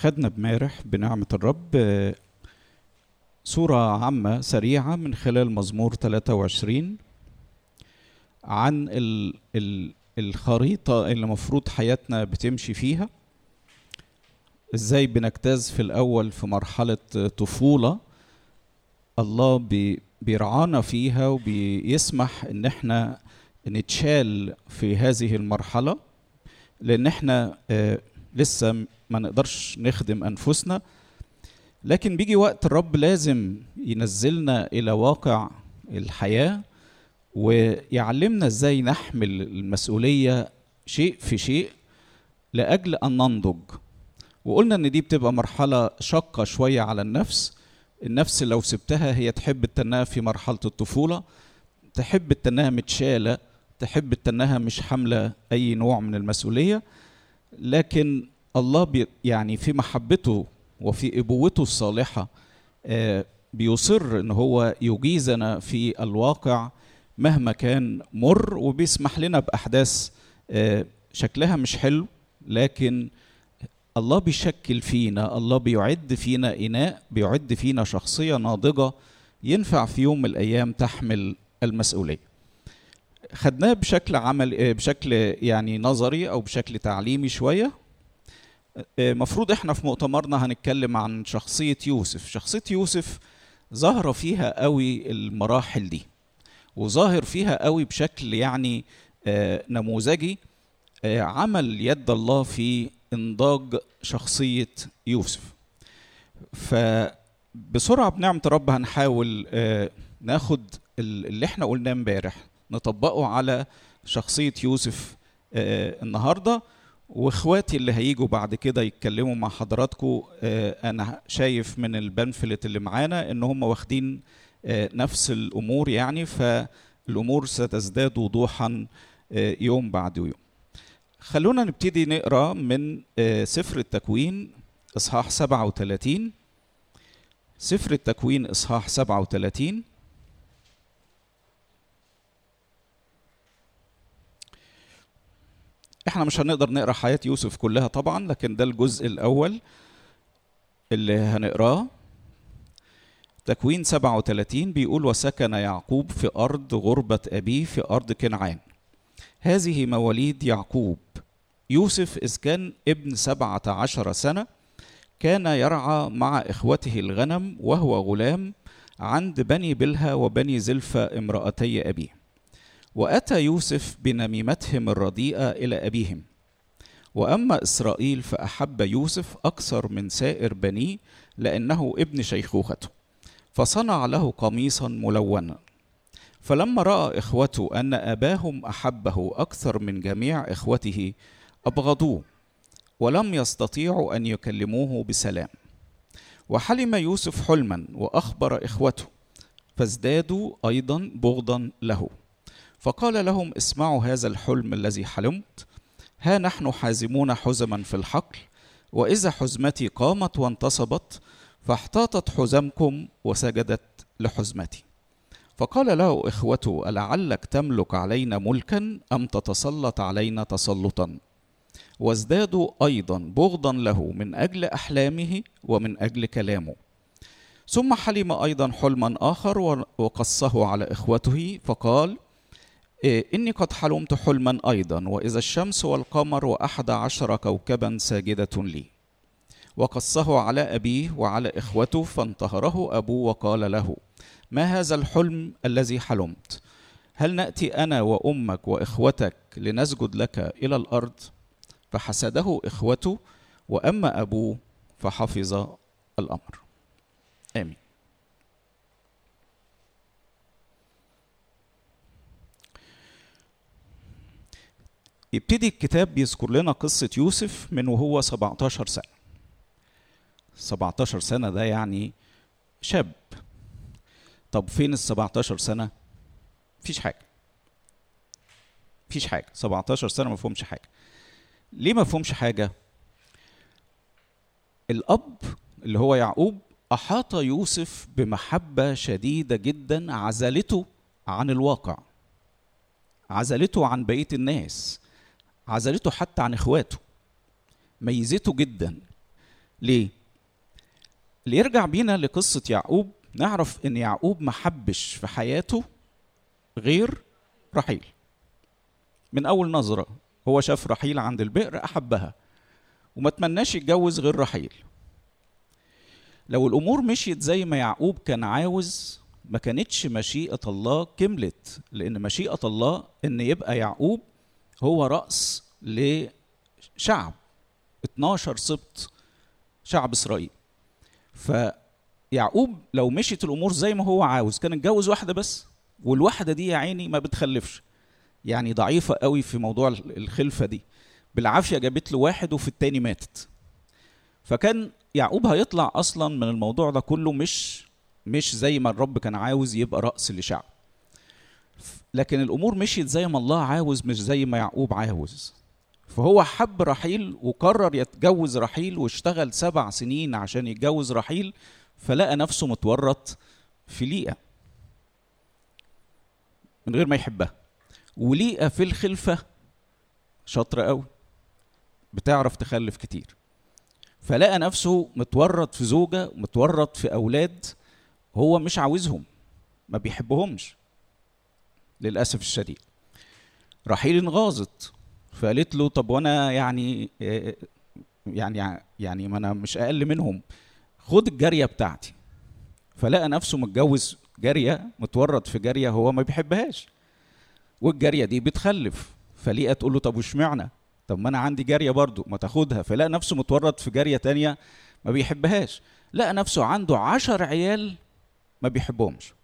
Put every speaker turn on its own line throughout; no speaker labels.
خدنا بمارح بنعمة الرب آه، صورة عامة سريعة من خلال مزمور 23 عن ال ال الخريطة اللي مفروض حياتنا بتمشي فيها ازاي بنجتاز في الأول في مرحلة طفولة الله بي بيرعانا فيها وبيسمح ان احنا نتشال في هذه المرحلة لان احنا آه، لسه ما نقدرش نخدم انفسنا لكن بيجي وقت الرب لازم ينزلنا الى واقع الحياه ويعلمنا ازاي نحمل المسؤوليه شيء في شيء لاجل ان ننضج وقلنا ان دي بتبقى مرحله شاقه شويه على النفس النفس لو سبتها هي تحب تنها في مرحله الطفوله تحب تنها متشاله تحب تنها مش حامله اي نوع من المسؤوليه لكن الله بي يعني في محبته وفي ابوته الصالحه آه، بيصر ان هو يجيزنا في الواقع مهما كان مر وبيسمح لنا باحداث آه، شكلها مش حلو لكن الله بيشكل فينا الله بيعد فينا اناء بيعد فينا شخصيه ناضجه ينفع في يوم من الايام تحمل المسؤوليه خدناه بشكل عمل آه، بشكل يعني نظري او بشكل تعليمي شويه مفروض احنا في مؤتمرنا هنتكلم عن شخصية يوسف شخصية يوسف ظاهرة فيها قوي المراحل دي وظاهر فيها قوي بشكل يعني آه، نموذجي آه، عمل يد الله في انضاج شخصية يوسف فبسرعة بنعمة رب هنحاول آه، ناخد ال- اللي احنا قلناه امبارح نطبقه على شخصية يوسف آه، النهارده واخواتي اللي هيجوا بعد كده يتكلموا مع حضراتكم آه، انا شايف من البنفلت اللي معانا ان هم واخدين آه، نفس الامور يعني فالامور ستزداد وضوحا آه، يوم بعد يوم خلونا نبتدي نقرا من آه، سفر التكوين اصحاح 37 سفر التكوين اصحاح 37 احنا مش هنقدر نقرا حياة يوسف كلها طبعا لكن ده الجزء الأول اللي هنقراه تكوين 37 بيقول وسكن يعقوب في أرض غربة أبيه في أرض كنعان هذه مواليد يعقوب يوسف إذ كان ابن سبعة عشر سنة كان يرعى مع إخوته الغنم وهو غلام عند بني بلها وبني زلفة امرأتي أبيه واتى يوسف بنميمتهم الرديئه الى ابيهم واما اسرائيل فاحب يوسف اكثر من سائر بنيه لانه ابن شيخوخته فصنع له قميصا ملونا فلما راى اخوته ان اباهم احبه اكثر من جميع اخوته ابغضوه ولم يستطيعوا ان يكلموه بسلام وحلم يوسف حلما واخبر اخوته فازدادوا ايضا بغضا له فقال لهم اسمعوا هذا الحلم الذي حلمت ها نحن حازمون حزما في الحقل واذا حزمتي قامت وانتصبت فاحتاطت حزمكم وسجدت لحزمتي فقال له اخوته ألعلك تملك علينا ملكا ام تتسلط علينا تسلطا وازدادوا ايضا بغضا له من اجل احلامه ومن اجل كلامه ثم حلم ايضا حلما اخر وقصه على اخوته فقال إيه، إني قد حلمت حلما أيضا وإذا الشمس والقمر وأحد عشر كوكبا ساجدة لي وقصه على أبيه وعلى إخوته فانتهره أبوه وقال له ما هذا الحلم الذي حلمت هل نأتي أنا وأمك وإخوتك لنسجد لك إلى الأرض فحسده إخوته وأما أبوه فحفظ الأمر آمين يبتدي الكتاب بيذكر لنا قصة يوسف من وهو 17 سنة 17 سنة ده يعني شاب طب فين ال 17 سنة؟ مفيش حاجة مفيش حاجة 17 سنة ما فيهمش حاجة ليه ما فيهمش حاجة؟ الأب اللي هو يعقوب أحاط يوسف بمحبة شديدة جدا عزلته عن الواقع عزلته عن بقية الناس عزلته حتى عن اخواته ميزته جدا ليه اللي يرجع بينا لقصة يعقوب نعرف ان يعقوب ما حبش في حياته غير رحيل من اول نظرة هو شاف رحيل عند البئر احبها وما تمناش يتجوز غير رحيل لو الامور مشيت زي ما يعقوب كان عاوز ما كانتش مشيئة الله كملت لأن مشيئة الله إن يبقى يعقوب هو رأس لشعب 12 سبط شعب إسرائيل فيعقوب لو مشيت الأمور زي ما هو عاوز كان اتجوز واحدة بس والواحدة دي يا عيني ما بتخلفش يعني ضعيفة قوي في موضوع الخلفة دي بالعافية جابت له واحد وفي التاني ماتت فكان يعقوب هيطلع أصلا من الموضوع ده كله مش مش زي ما الرب كان عاوز يبقى رأس لشعب لكن الأمور مشيت زي ما الله عاوز مش زي ما يعقوب عاوز فهو حب رحيل وقرر يتجوز رحيل واشتغل سبع سنين عشان يتجوز رحيل فلقى نفسه متورط في ليئة من غير ما يحبها وليئة في الخلفة شاطرة قوي بتعرف تخلف كتير فلقى نفسه متورط في زوجة متورط في أولاد هو مش عاوزهم ما بيحبهمش للاسف الشديد رحيل انغاظت فقالت له طب وانا يعني يعني يعني ما انا مش اقل منهم خد الجاريه بتاعتي فلقى نفسه متجوز جاريه متورط في جاريه هو ما بيحبهاش والجاريه دي بتخلف فليئه تقول له طب واشمعنى طب ما انا عندي جاريه برضو ما تاخدها فلقى نفسه متورط في جاريه تانية ما بيحبهاش لقى نفسه عنده عشر عيال ما بيحبهمش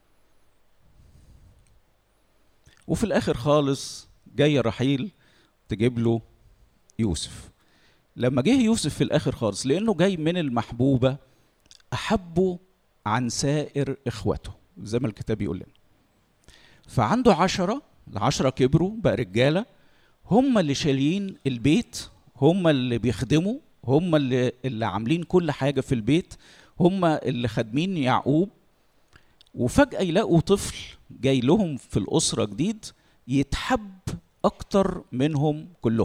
وفي الاخر خالص جاي رحيل تجيب له يوسف لما جه يوسف في الاخر خالص لانه جاي من المحبوبه احبه عن سائر اخوته زي ما الكتاب يقول لنا فعنده عشرة العشرة كبروا بقى رجالة هم اللي شايلين البيت هم اللي بيخدموا هم اللي, اللي عاملين كل حاجة في البيت هم اللي خادمين يعقوب وفجأة يلاقوا طفل جاي لهم في الأسرة جديد يتحب أكتر منهم كلهم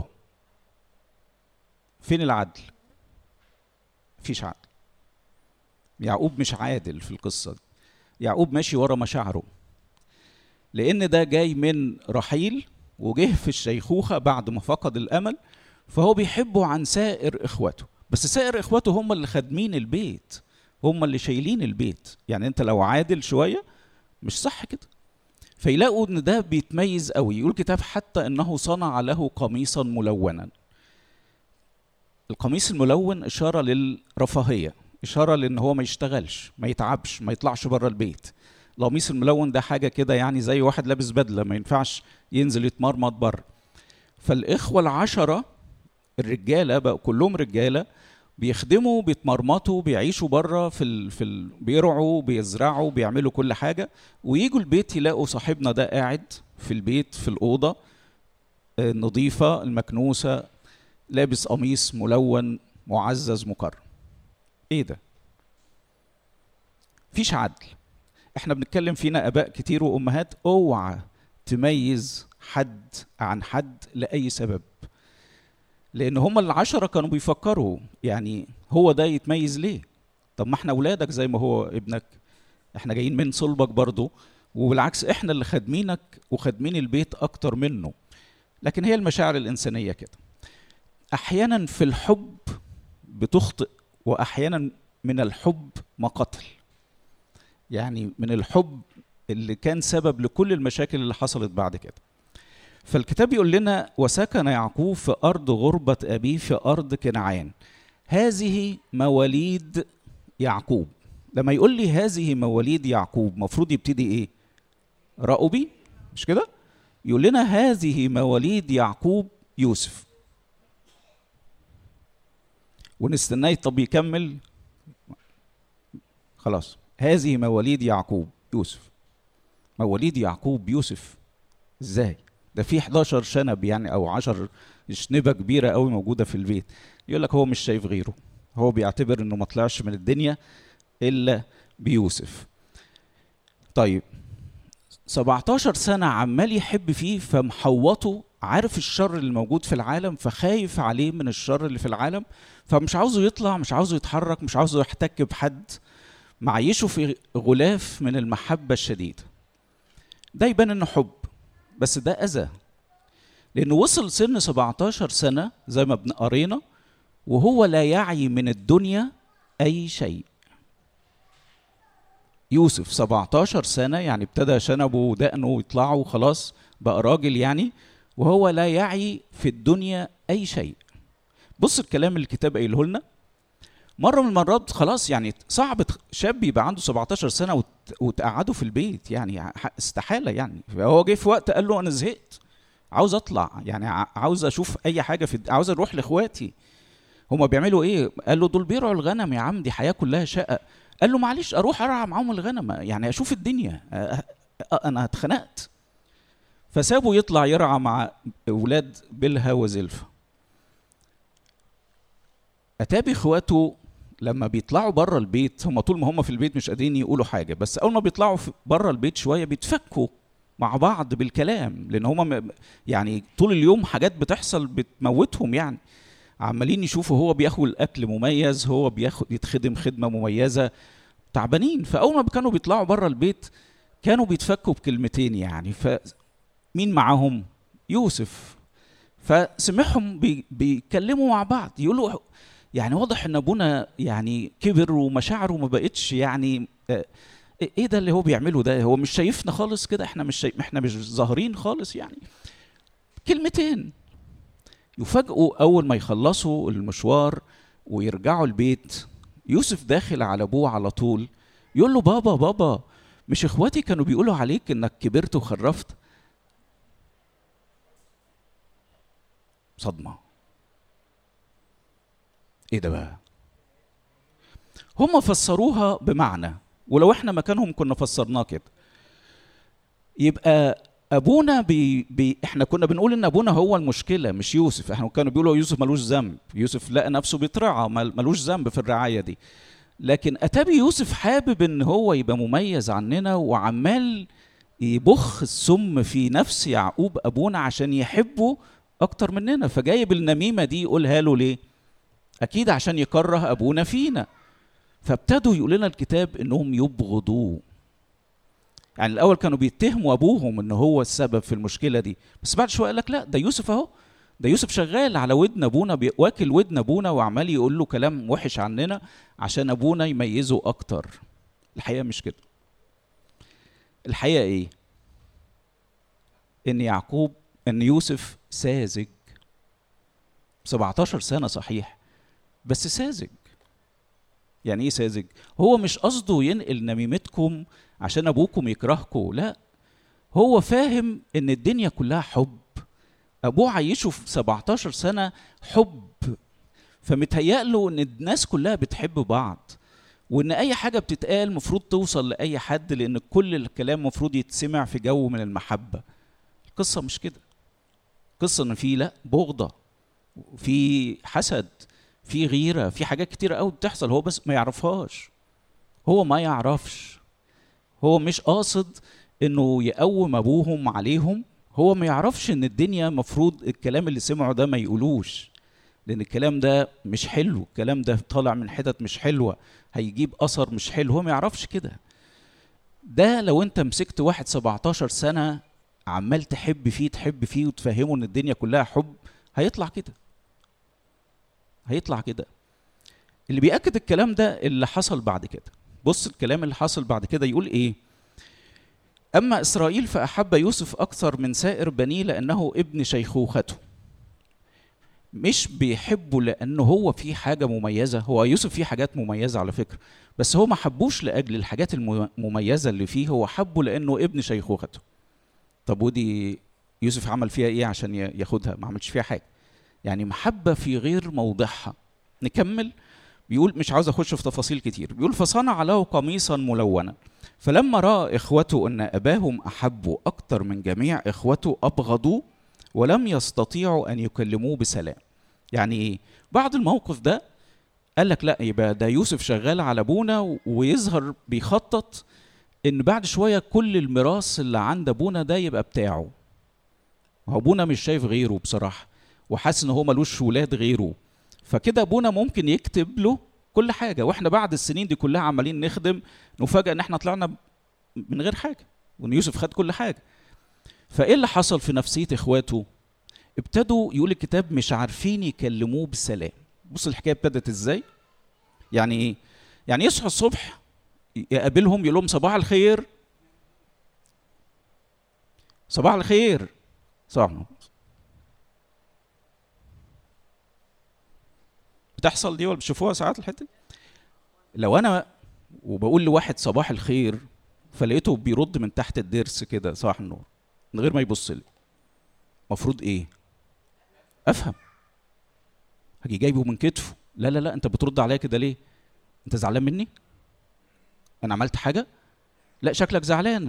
فين العدل؟ مفيش عدل يعقوب مش عادل في القصة دي يعقوب ماشي ورا مشاعره لأن ده جاي من رحيل وجه في الشيخوخة بعد ما فقد الأمل فهو بيحبه عن سائر إخوته بس سائر إخوته هم اللي خادمين البيت هم اللي شايلين البيت يعني انت لو عادل شويه مش صح كده فيلاقوا ان ده بيتميز قوي يقول كتاب حتى انه صنع له قميصا ملونا القميص الملون اشاره للرفاهيه اشاره لان هو ما يشتغلش ما يتعبش ما يطلعش بره البيت القميص الملون ده حاجه كده يعني زي واحد لابس بدله ما ينفعش ينزل يتمرمط بره فالاخوه العشره الرجاله بقوا كلهم رجاله بيخدموا بيتمرمطوا بيعيشوا بره في ال... في ال... بيرعوا بيزرعوا بيعملوا كل حاجه ويجوا البيت يلاقوا صاحبنا ده قاعد في البيت في الاوضه النظيفه المكنوسه لابس قميص ملون معزز مكرم ايه ده فيش عدل احنا بنتكلم فينا اباء كتير وامهات اوعى تميز حد عن حد لاي سبب لان هم العشرة كانوا بيفكروا يعني هو ده يتميز ليه طب ما احنا اولادك زي ما هو ابنك احنا جايين من صلبك برضه وبالعكس احنا اللي خادمينك وخادمين البيت اكتر منه لكن هي المشاعر الانسانيه كده احيانا في الحب بتخطئ واحيانا من الحب ما قتل يعني من الحب اللي كان سبب لكل المشاكل اللي حصلت بعد كده فالكتاب يقول لنا وسكن يعقوب في ارض غربه ابيه في ارض كنعان هذه مواليد يعقوب لما يقول لي هذه مواليد يعقوب مفروض يبتدي ايه رأوبي مش كده يقول لنا هذه مواليد يعقوب يوسف ونستناه طب يكمل خلاص هذه مواليد يعقوب يوسف مواليد يعقوب يوسف ازاي ده في 11 شنب يعني او 10 شنبه كبيره قوي موجوده في البيت يقول لك هو مش شايف غيره هو بيعتبر انه ما طلعش من الدنيا الا بيوسف طيب 17 سنه عمال يحب فيه فمحوطه عارف الشر اللي موجود في العالم فخايف عليه من الشر اللي في العالم فمش عاوزه يطلع مش عاوزه يتحرك مش عاوزه يحتك بحد معيشه في غلاف من المحبة الشديدة ده يبان انه حب بس ده اذى لانه وصل سن 17 سنة زي ما قرينا وهو لا يعي من الدنيا اي شيء يوسف 17 سنة يعني ابتدى شنبه ودقنه يطلعوا وخلاص بقى راجل يعني وهو لا يعي في الدنيا أي شيء بص الكلام اللي الكتاب قايله لنا مرة من المرات خلاص يعني صعب شاب يبقى عنده 17 سنة وتقعده في البيت يعني استحالة يعني فهو جه في وقت قال له أنا زهقت عاوز أطلع يعني عاوز أشوف أي حاجة في عاوز أروح لإخواتي هما بيعملوا إيه؟ قال له دول بيرعوا الغنم يا عم دي حياة كلها شقة قال له معلش اروح ارعى معاهم الغنم يعني اشوف الدنيا انا اتخنقت فسابه يطلع يرعى مع اولاد بلها وزلفة اتابي اخواته لما بيطلعوا بره البيت هم طول ما هم في البيت مش قادرين يقولوا حاجه بس اول ما بيطلعوا بره البيت شويه بيتفكوا مع بعض بالكلام لان هم يعني طول اليوم حاجات بتحصل بتموتهم يعني عمالين يشوفوا هو بياخد الاكل مميز هو بياخد يتخدم خدمه مميزه تعبانين فاول ما كانوا بيطلعوا بره البيت كانوا بيتفكوا بكلمتين يعني فمين معاهم يوسف فسمعهم بي بيتكلموا مع بعض يقولوا يعني واضح ان ابونا يعني كبر ومشاعره ما بقتش يعني ايه ده اللي هو بيعمله ده هو مش شايفنا خالص كده احنا مش شايف احنا مش ظاهرين خالص يعني كلمتين يفاجئوا اول ما يخلصوا المشوار ويرجعوا البيت يوسف داخل على ابوه على طول يقول له بابا بابا مش اخواتي كانوا بيقولوا عليك انك كبرت وخرفت صدمه ايه ده بقى هم فسروها بمعنى ولو احنا مكانهم كنا فسرناه كده يبقى ابونا بي بي احنا كنا بنقول ان ابونا هو المشكله مش يوسف احنا كانوا بيقولوا يوسف ملوش ذنب يوسف لقى نفسه بيترعى ملوش ذنب في الرعايه دي لكن اتابي يوسف حابب ان هو يبقى مميز عننا وعمال يبخ السم في نفس يعقوب ابونا عشان يحبه اكتر مننا فجايب النميمه دي يقولها له ليه اكيد عشان يكره ابونا فينا فابتدوا يقول لنا الكتاب انهم يبغضوه يعني الاول كانوا بيتهموا ابوهم ان هو السبب في المشكله دي بس بعد شويه قال لك لا ده يوسف اهو ده يوسف شغال على ودن ابونا واكل ودن ابونا وعمال يقول له كلام وحش عننا عشان ابونا يميزه اكتر الحقيقه مش كده الحقيقه ايه ان يعقوب ان يوسف ساذج 17 سنه صحيح بس ساذج يعني ايه ساذج هو مش قصده ينقل نميمتكم عشان ابوكم يكرهكم لا هو فاهم ان الدنيا كلها حب ابوه عايشه في 17 سنه حب فمتهيأ له ان الناس كلها بتحب بعض وان اي حاجه بتتقال مفروض توصل لاي حد لان كل الكلام مفروض يتسمع في جو من المحبه القصه مش كده قصه ان في لا بغضه في حسد في غيره في حاجات كتيره قوي بتحصل هو بس ما يعرفهاش هو ما يعرفش هو مش قاصد انه يقوم ابوهم عليهم هو ما يعرفش ان الدنيا مفروض الكلام اللي سمعه ده ما يقولوش لان الكلام ده مش حلو الكلام ده طالع من حتت مش حلوه هيجيب اثر مش حلو هو ما يعرفش كده ده لو انت مسكت واحد 17 سنه عمال تحب فيه تحب فيه وتفهمه ان الدنيا كلها حب هيطلع كده هيطلع كده اللي بيأكد الكلام ده اللي حصل بعد كده بص الكلام اللي حصل بعد كده يقول ايه اما اسرائيل فاحب يوسف اكثر من سائر بنيه لانه ابن شيخوخته مش بيحبه لانه هو في حاجه مميزه هو يوسف فيه حاجات مميزه على فكره بس هو ما حبوش لاجل الحاجات المميزه اللي فيه هو حبه لانه ابن شيخوخته طب ودي يوسف عمل فيها ايه عشان ياخدها ما عملش فيها حاجه يعني محبه في غير موضعها نكمل بيقول مش عاوز اخش في تفاصيل كتير بيقول فصنع له قميصا ملونا فلما راى اخوته ان اباهم احبوا اكثر من جميع اخوته ابغضوا ولم يستطيعوا ان يكلموه بسلام يعني ايه بعد الموقف ده قال لك لا يبقى ده يوسف شغال على ابونا ويظهر بيخطط ان بعد شويه كل الميراث اللي عند ابونا ده يبقى بتاعه هو ابونا مش شايف غيره بصراحه وحاسس ان هو ملوش ولاد غيره فكده ابونا ممكن يكتب له كل حاجه واحنا بعد السنين دي كلها عمالين نخدم نفاجئ ان احنا طلعنا من غير حاجه وان يوسف خد كل حاجه فايه اللي حصل في نفسيه اخواته ابتدوا يقول الكتاب مش عارفين يكلموه بسلام بص الحكايه ابتدت ازاي يعني ايه يعني يصحوا الصبح يقابلهم يقول لهم صباح الخير صباح الخير صباح النور بتحصل دي ولا بتشوفوها ساعات الحته لو انا وبقول لواحد صباح الخير فلقيته بيرد من تحت الضرس كده صباح النور من غير ما يبص لي المفروض ايه افهم هاجي جايبه من كتفه لا لا لا انت بترد عليا كده ليه انت زعلان مني انا عملت حاجه لا شكلك زعلان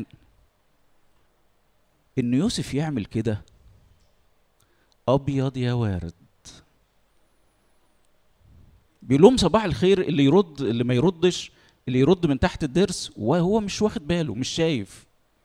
ان يوسف يعمل كده ابيض يا وارد بيقول لهم صباح الخير اللي يرد اللي ما يردش اللي يرد من تحت الضرس وهو مش واخد باله مش شايف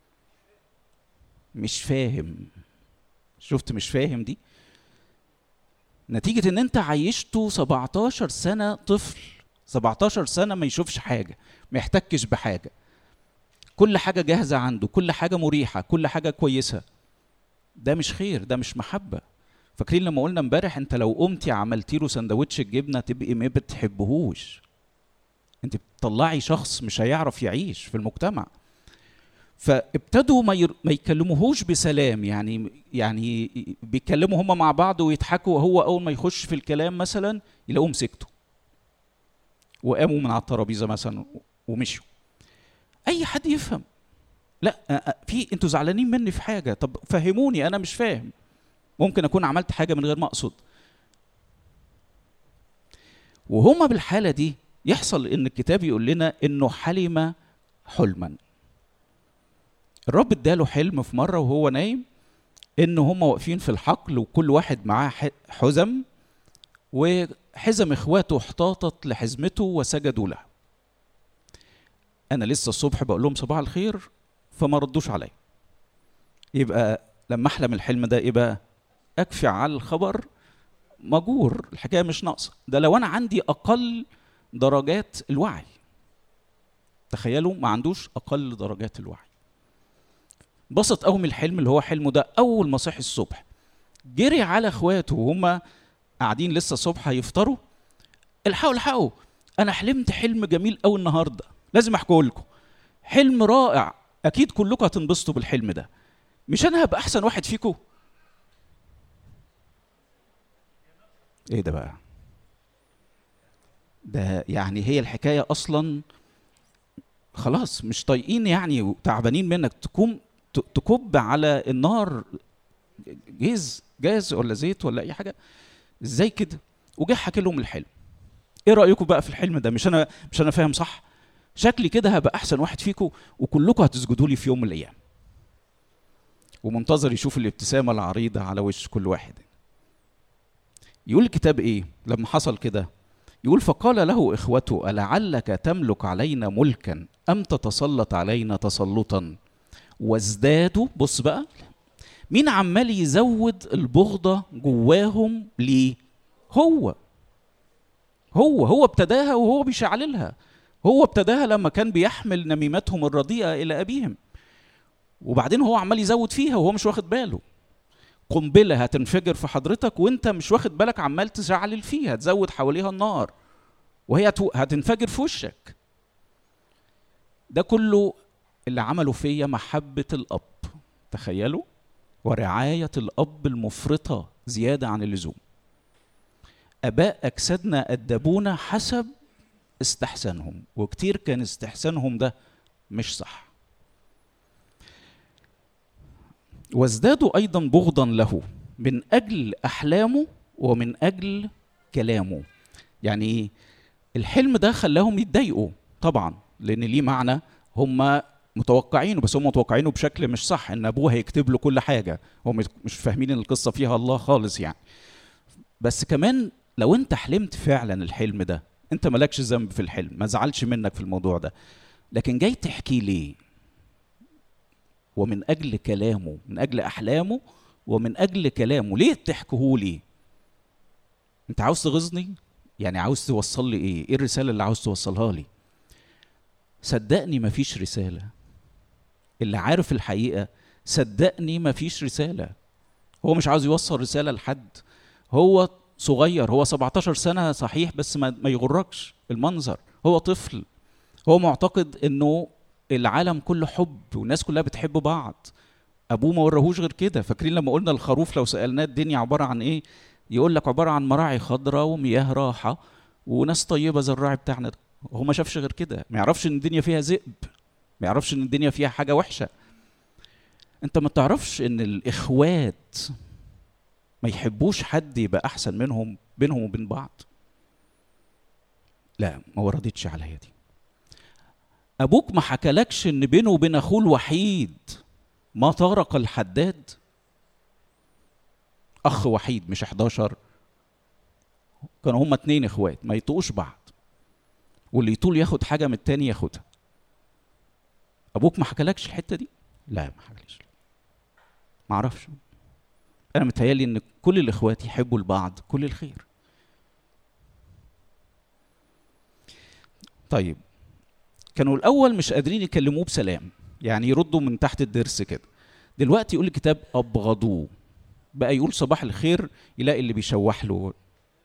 مش فاهم شفت مش فاهم دي نتيجة ان انت عيشته 17 سنة طفل 17 سنة ما يشوفش حاجة ما يحتكش بحاجة كل حاجة جاهزة عنده كل حاجة مريحة كل حاجة كويسة ده مش خير ده مش محبة فاكرين لما قلنا امبارح انت لو قمتي عملتي له سندوتش الجبنة تبقي ما بتحبهوش انت بتطلعي شخص مش هيعرف يعيش في المجتمع فابتدوا ما, ير... ما يكلموهوش بسلام يعني يعني بيتكلموا هم مع بعض ويضحكوا وهو اول ما يخش في الكلام مثلا يلاقوهم سكتوا وقاموا من على الترابيزه مثلا ومشوا اي حد يفهم لا في انتوا زعلانين مني في حاجه طب فهموني انا مش فاهم ممكن اكون عملت حاجه من غير ما اقصد وهما بالحاله دي يحصل ان الكتاب يقول لنا انه حلم حلما الرب اداله حلم في مره وهو نايم ان هم واقفين في الحقل وكل واحد معاه حزم وحزم اخواته احتاطت لحزمته وسجدوا له انا لسه الصبح بقول لهم صباح الخير فما ردوش عليا يبقى لما احلم الحلم ده ايه بقى اكفي على الخبر مجور الحكايه مش ناقصه ده لو انا عندي اقل درجات الوعي تخيلوا ما عندوش اقل درجات الوعي بسط قوي من الحلم اللي هو حلمه ده اول ما صحي الصبح جري على اخواته وهم قاعدين لسه الصبح هيفطروا الحقوا الحقوا انا حلمت حلم جميل قوي النهارده لازم احكيه لكم حلم رائع اكيد كلكم هتنبسطوا بالحلم ده مش انا هبقى احسن واحد فيكم ايه ده بقى ده يعني هي الحكايه اصلا خلاص مش طايقين يعني وتعبانين منك تكون تكب على النار جيز جاز ولا زيت ولا اي حاجه ازاي كده وجه حكى لهم الحلم ايه رايكم بقى في الحلم ده مش انا مش انا فاهم صح شكلي كده هبقى احسن واحد فيكم وكلكم هتسجدوا لي في يوم من الايام ومنتظر يشوف الابتسامه العريضه على وش كل واحد يقول الكتاب ايه لما حصل كده يقول فقال له اخوته ألعلك تملك علينا ملكا ام تتسلط علينا تسلطا وازدادوا بص بقى مين عمال يزود البغضة جواهم ليه هو هو هو ابتداها وهو بيشعللها هو ابتداها لما كان بيحمل نميمتهم الرديئة إلى أبيهم وبعدين هو عمال يزود فيها وهو مش واخد باله قنبلة هتنفجر في حضرتك وانت مش واخد بالك عمال تشعلل فيها تزود حواليها النار وهي هتنفجر في وشك ده كله اللي عملوا فيا محبة الأب تخيلوا ورعاية الأب المفرطة زيادة عن اللزوم أباء أجسادنا أدبونا حسب استحسانهم وكتير كان استحسانهم ده مش صح وازدادوا أيضا بغضا له من أجل أحلامه ومن أجل كلامه يعني الحلم ده خلاهم يتضايقوا طبعا لأن ليه معنى هم متوقعينه بس هم متوقعينه بشكل مش صح ان ابوه هيكتب له كل حاجه هم مش فاهمين ان القصه فيها الله خالص يعني بس كمان لو انت حلمت فعلا الحلم ده انت مالكش ذنب في الحلم ما زعلش منك في الموضوع ده لكن جاي تحكي ليه ومن اجل كلامه من اجل احلامه ومن اجل كلامه ليه تحكيهولي انت عاوز تغيظني يعني عاوز توصل لي ايه ايه الرساله اللي عاوز توصلها لي صدقني مفيش رساله اللي عارف الحقيقه صدقني مفيش رساله هو مش عاوز يوصل رساله لحد هو صغير هو 17 سنه صحيح بس ما, ما يغركش المنظر هو طفل هو معتقد انه العالم كله حب والناس كلها بتحب بعض ابوه ما ورهوش غير كده فاكرين لما قلنا الخروف لو سالناه الدنيا عباره عن ايه يقول لك عباره عن مراعي خضراء ومياه راحه وناس طيبه زي الراعي بتاعنا ده هو ما شافش غير كده ما يعرفش ان الدنيا فيها ذئب ما يعرفش ان الدنيا فيها حاجه وحشه انت ما تعرفش ان الاخوات ما يحبوش حد يبقى احسن منهم بينهم وبين بعض لا ما وردتش عليا دي ابوك ما حكالكش ان بينه وبين اخوه الوحيد ما طارق الحداد اخ وحيد مش 11 كانوا هما اتنين اخوات ما يطوقوش بعض واللي يطول ياخد حاجه من التاني ياخدها ابوك ما حكالكش الحته دي لا ما حكاليش ما اعرفش انا متهيالي ان كل الاخوات يحبوا البعض كل الخير طيب كانوا الاول مش قادرين يكلموه بسلام يعني يردوا من تحت الضرس كده دلوقتي يقول الكتاب ابغضوه بقى يقول صباح الخير يلاقي اللي بيشوح له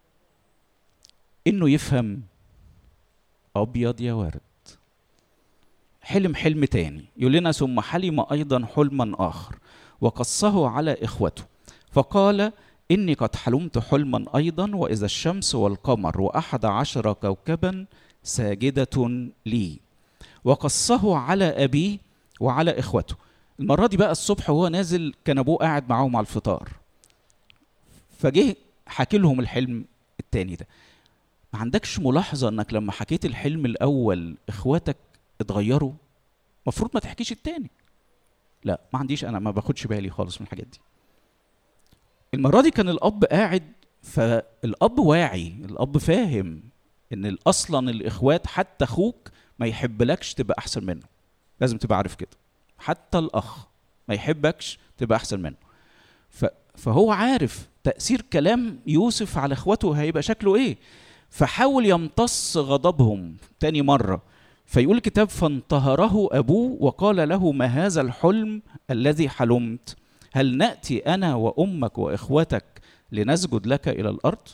انه يفهم ابيض يا ورد حلم حلم تاني يقول لنا ثم حلم ايضا حلما اخر وقصه على اخوته فقال اني قد حلمت حلما ايضا واذا الشمس والقمر واحد عشر كوكبا ساجده لي وقصه على ابيه وعلى اخوته المره دي بقى الصبح وهو نازل كان ابوه قاعد معاهم على الفطار فجه حكي لهم الحلم التاني ده ما عندكش ملاحظه انك لما حكيت الحلم الاول اخواتك اتغيروا المفروض ما تحكيش التاني لا ما عنديش انا ما باخدش بالي خالص من الحاجات دي المره دي كان الاب قاعد فالاب واعي الاب فاهم ان اصلا الاخوات حتى اخوك ما يحبلكش تبقى احسن منه لازم تبقى عارف كده حتى الاخ ما يحبكش تبقى احسن منه ف فهو عارف تاثير كلام يوسف على اخوته هيبقى شكله ايه فحاول يمتص غضبهم تاني مره فيقول الكتاب فانتهره ابوه وقال له ما هذا الحلم الذي حلمت هل ناتي انا وامك واخوتك لنسجد لك الى الارض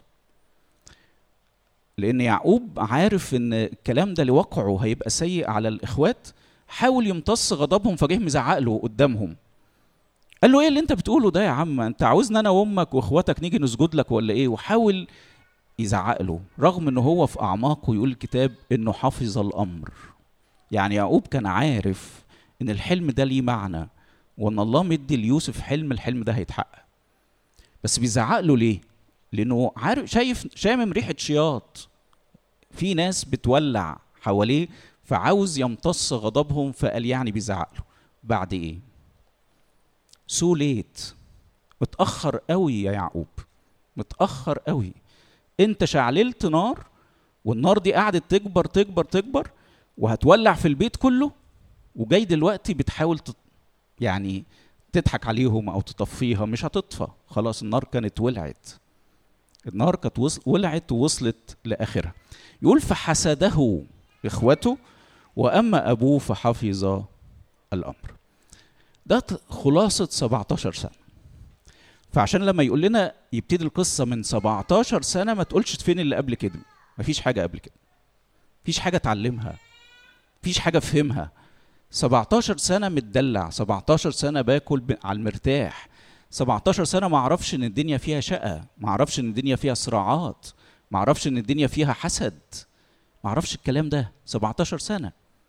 لان يعقوب عارف ان الكلام ده لوقعه هيبقى سيء على الاخوات حاول يمتص غضبهم فجه مزعق له قدامهم قال له ايه اللي انت بتقوله ده يا عم انت عاوزنا انا وامك واخواتك نيجي نسجد لك ولا ايه وحاول يزعق له رغم ان هو في اعماقه يقول الكتاب انه حفظ الامر يعني يعقوب كان عارف ان الحلم ده ليه معنى وان الله مدي ليوسف حلم الحلم ده هيتحقق بس بيزعق له ليه لانه عارف شايف شامم ريحه شياط في ناس بتولع حواليه فعاوز يمتص غضبهم فقال يعني بيزعق له بعد ايه سو ليت متاخر قوي يا يعقوب متاخر قوي انت شعللت نار والنار دي قعدت تكبر تكبر تكبر وهتولع في البيت كله وجاي دلوقتي بتحاول تط... يعني تضحك عليهم او تطفيها مش هتطفى خلاص النار كانت ولعت النار كانت وص... ولعت ووصلت لاخرها يقول فحسده اخوته واما ابوه فحفظ الامر ده خلاصه 17 سنه فعشان لما يقول لنا يبتدي القصه من 17 سنه ما تقولش فين اللي قبل كده مفيش حاجه قبل كده مفيش حاجه اتعلمها مفيش حاجه فهمها 17 سنه متدلع 17 سنه باكل على المرتاح 17 سنه ما اعرفش ان الدنيا فيها شقه ما اعرفش ان الدنيا فيها صراعات ما اعرفش ان الدنيا فيها حسد ما اعرفش الكلام ده 17 سنه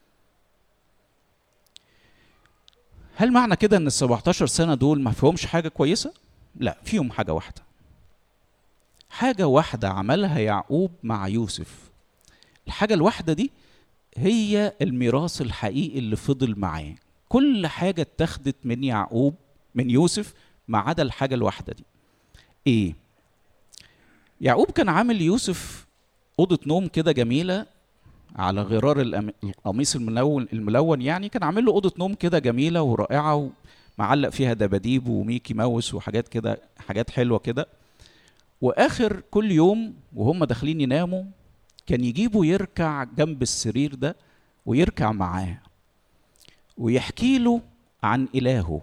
هل معنى كده ان ال 17 سنه دول ما فيهمش حاجه كويسه لا فيهم حاجه واحده حاجه واحده عملها يعقوب مع يوسف الحاجه الواحده دي هي الميراث الحقيقي اللي فضل معاه كل حاجه اتخذت من يعقوب من يوسف ما عدا الحاجه الواحده دي ايه يعقوب كان عامل يوسف اوضه نوم كده جميله على غرار القميص الملون الملون يعني كان عامل له اوضه نوم كده جميله ورائعه معلق فيها دباديب وميكي ماوس وحاجات كده حاجات حلوه كده واخر كل يوم وهم داخلين يناموا كان يجيبه يركع جنب السرير ده ويركع معاه ويحكي له عن إلهه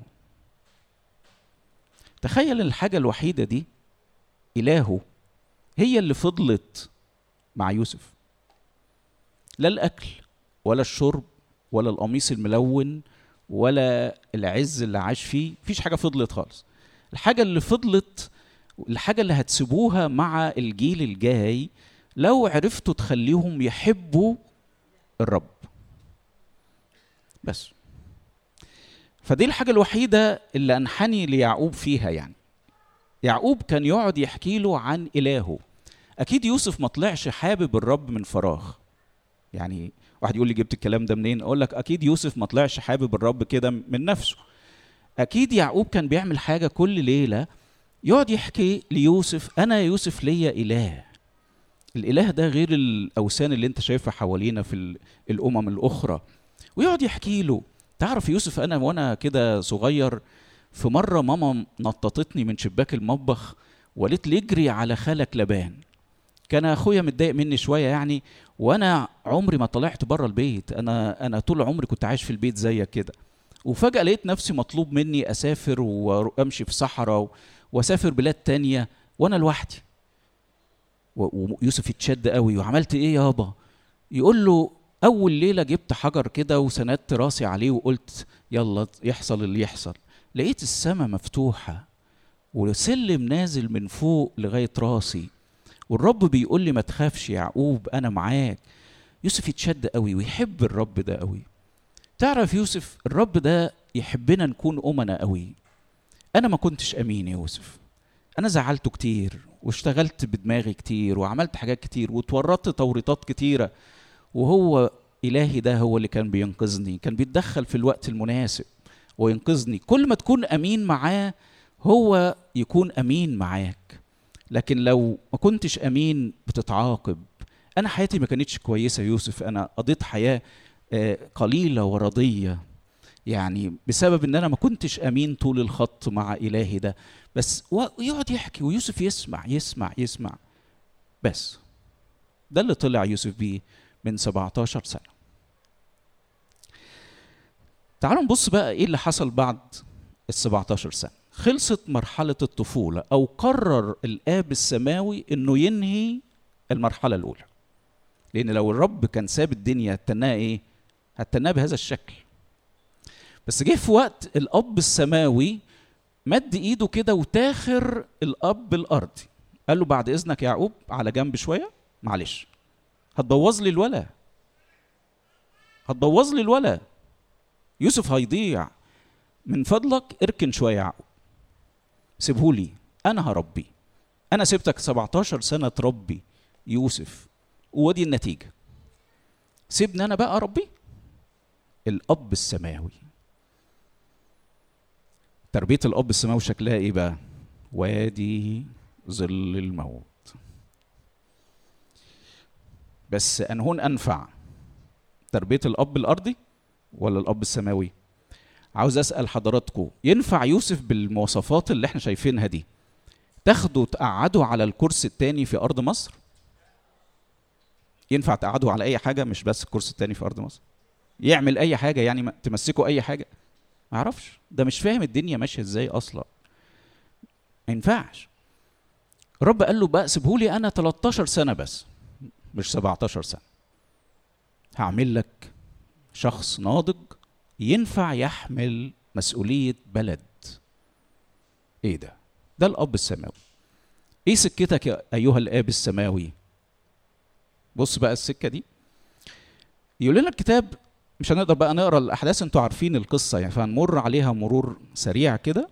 تخيل الحاجة الوحيدة دي إلهه هي اللي فضلت مع يوسف لا الأكل ولا الشرب ولا القميص الملون ولا العز اللي عاش فيه مفيش حاجة فضلت خالص الحاجة اللي فضلت الحاجة اللي هتسيبوها مع الجيل الجاي لو عرفتوا تخليهم يحبوا الرب بس فدي الحاجة الوحيدة اللي أنحني ليعقوب فيها يعني يعقوب كان يقعد يحكي له عن إلهه أكيد يوسف ما طلعش حابب الرب من فراغ يعني واحد يقول لي جبت الكلام ده منين أقول لك أكيد يوسف ما طلعش حابب الرب كده من نفسه أكيد يعقوب كان بيعمل حاجة كل ليلة يقعد يحكي ليوسف أنا يا يوسف ليا إله الإله ده غير الأوثان اللي أنت شايفها حوالينا في الأمم الأخرى ويقعد يحكي له تعرف يوسف انا وانا كده صغير في مره ماما نططتني من شباك المطبخ وقالت لي اجري على خالك لبان كان اخويا متضايق مني شويه يعني وانا عمري ما طلعت بره البيت انا انا طول عمري كنت عايش في البيت زيك كده وفجاه لقيت نفسي مطلوب مني اسافر وامشي في صحراء واسافر بلاد تانية وانا لوحدي ويوسف يتشد قوي وعملت ايه يابا يقول له اول ليله جبت حجر كده وسندت راسي عليه وقلت يلا يحصل اللي يحصل لقيت السماء مفتوحه وسلم نازل من فوق لغايه راسي والرب بيقول لي ما تخافش يا يعقوب انا معاك يوسف يتشد قوي ويحب الرب ده قوي تعرف يوسف الرب ده يحبنا نكون أمنا قوي أنا ما كنتش أمين يا يوسف أنا زعلته كتير واشتغلت بدماغي كتير وعملت حاجات كتير وتورطت توريطات كتيرة وهو إلهي ده هو اللي كان بينقذني كان بيتدخل في الوقت المناسب وينقذني كل ما تكون أمين معاه هو يكون أمين معاك لكن لو ما كنتش أمين بتتعاقب أنا حياتي ما كانتش كويسة يوسف أنا قضيت حياة قليلة ورضية يعني بسبب ان انا ما كنتش امين طول الخط مع الهي ده بس ويقعد يحكي ويوسف يسمع يسمع يسمع بس ده اللي طلع يوسف بيه من 17 سنة تعالوا نبص بقى ايه اللي حصل بعد ال 17 سنة خلصت مرحلة الطفولة أو قرر الآب السماوي إنه ينهي المرحلة الأولى لأن لو الرب كان ساب الدنيا هتناها إيه؟ هتناها بهذا الشكل بس جه في وقت الأب السماوي مد إيده كده وتاخر الأب الأرضي قال له بعد إذنك يا يعقوب على جنب شوية معلش هتبوظ لي الولا هتبوظ لي الولا يوسف هيضيع من فضلك اركن شويه يا يعقوب سيبهولي انا هربي انا سبتك 17 سنه تربي يوسف ودي النتيجه سيبني انا بقى اربي الاب السماوي تربيه الاب السماوي شكلها ايه بقى وادي ظل الموت بس انهون انفع تربيه الاب الارضي ولا الاب السماوي عاوز اسال حضراتكم ينفع يوسف بالمواصفات اللي احنا شايفينها دي تاخده تقعده على الكرسي الثاني في ارض مصر ينفع تقعده على اي حاجه مش بس الكرسي الثاني في ارض مصر يعمل اي حاجه يعني تمسكه اي حاجه ما اعرفش ده مش فاهم الدنيا ماشيه ازاي اصلا ما ينفعش الرب قال له بقى سيبهولي انا 13 سنه بس مش 17 سنة هعمل لك شخص ناضج ينفع يحمل مسؤولية بلد ايه ده ده الاب السماوي ايه سكتك يا ايها الاب السماوي بص بقى السكه دي يقول لنا الكتاب مش هنقدر بقى نقرا الاحداث انتوا عارفين القصه يعني فهنمر عليها مرور سريع كده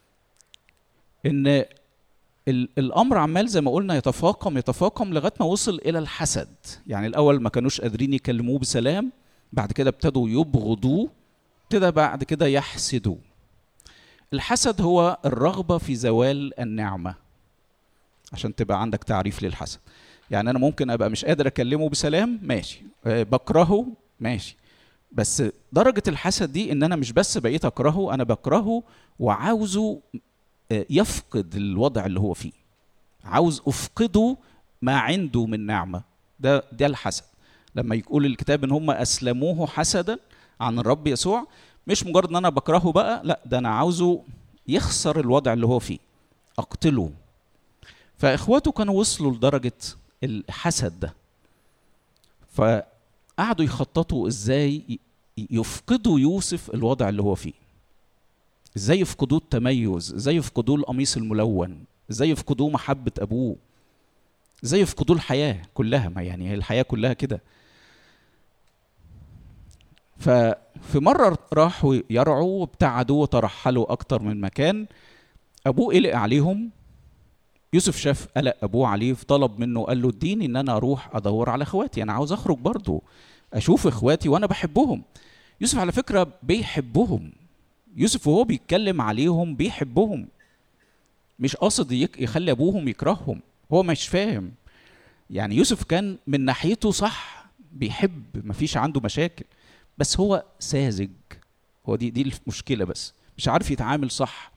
ان الامر عمال زي ما قلنا يتفاقم يتفاقم لغايه ما وصل الى الحسد يعني الاول ما كانوش قادرين يكلموه بسلام بعد كده ابتدوا يبغضوه ابتدى بعد كده يحسدوه الحسد هو الرغبه في زوال النعمه عشان تبقى عندك تعريف للحسد يعني انا ممكن ابقى مش قادر اكلمه بسلام ماشي بكرهه ماشي بس درجة الحسد دي ان انا مش بس بقيت اكرهه انا بكرهه وعاوزه آه، يفقد الوضع اللي هو فيه عاوز افقده ما عنده من نعمة ده ده الحسد لما يقول الكتاب ان هم اسلموه حسدا عن الرب يسوع مش مجرد ان انا بكرهه بقى لا ده انا عاوزه يخسر الوضع اللي هو فيه اقتله فاخواته كانوا وصلوا لدرجه الحسد ده فقعدوا يخططوا ازاي ي- يفقدوا يوسف الوضع اللي هو فيه ازاي يفقدوه التميز ازاي يفقدوه القميص الملون ازاي يفقدوه محبه ابوه ازاي يفقدوه الحياه كلها ما يعني هي الحياه كلها كده ففي مرة راحوا يرعوا وابتعدوا وترحلوا أكتر من مكان أبوه قلق عليهم يوسف شاف قلق أبوه عليه فطلب منه قال له اديني إن أنا أروح أدور على إخواتي أنا عاوز أخرج برضو أشوف إخواتي وأنا بحبهم يوسف على فكرة بيحبهم يوسف وهو بيتكلم عليهم بيحبهم مش قاصد يك- يخلي أبوهم يكرههم هو مش فاهم يعني يوسف كان من ناحيته صح بيحب مفيش عنده مشاكل بس هو ساذج هو دي دي المشكله بس مش عارف يتعامل صح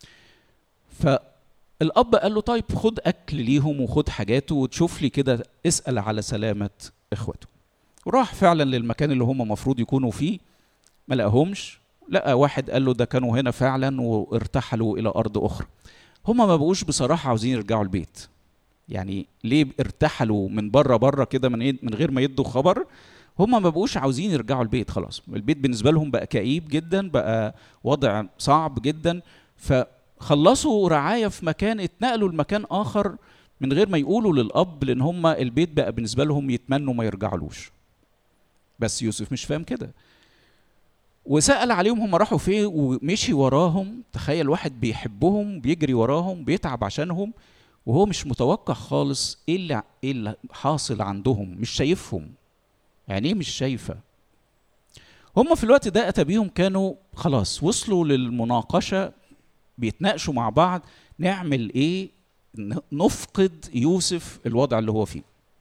فالاب قال له طيب خد اكل ليهم وخد حاجاته وتشوف لي كده اسال على سلامه اخوته وراح فعلا للمكان اللي هم المفروض يكونوا فيه ما لقاهمش لقى واحد قال له ده كانوا هنا فعلا وارتحلوا الى ارض اخرى هم ما بقوش بصراحه عاوزين يرجعوا البيت يعني ليه ارتحلوا من بره بره كده من إيه- من غير ما يدوا خبر هم ما بقوش عاوزين يرجعوا البيت خلاص البيت بالنسبه لهم بقى كئيب جدا بقى وضع صعب جدا فخلصوا رعايه في مكان اتنقلوا لمكان اخر من غير ما يقولوا للاب لان هم البيت بقى بالنسبه لهم يتمنوا ما يرجعلوش بس يوسف مش فاهم كده وسأل عليهم هم راحوا فين ومشي وراهم تخيل واحد بيحبهم بيجري وراهم بيتعب عشانهم وهو مش متوقع خالص ايه اللي ايه اللي حاصل عندهم مش شايفهم يعني ايه مش شايفه هم في الوقت ده اتى بيهم كانوا خلاص وصلوا للمناقشه بيتناقشوا مع بعض نعمل ايه ن- نفقد يوسف الوضع اللي هو فيه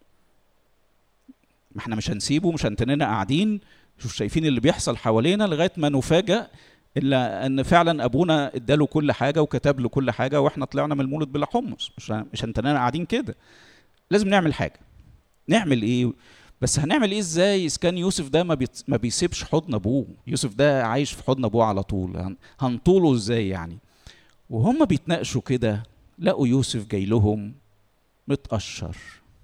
ما احنا مش هنسيبه مش هنتننا قاعدين شوف شايفين اللي بيحصل حوالينا لغايه ما نفاجأ الا ان فعلا ابونا اداله كل حاجه وكتب له كل حاجه واحنا طلعنا من المولد بلا حمص مش مش هنتننا قاعدين كده لازم نعمل حاجه نعمل ايه بس هنعمل ايه ازاي اذا كان يوسف ده ما, بيت... ما بيسيبش حضن ابوه يوسف ده عايش في حضن ابوه على طول هن... هنطوله ازاي يعني وهم بيتناقشوا كده لقوا يوسف جاي لهم متقشر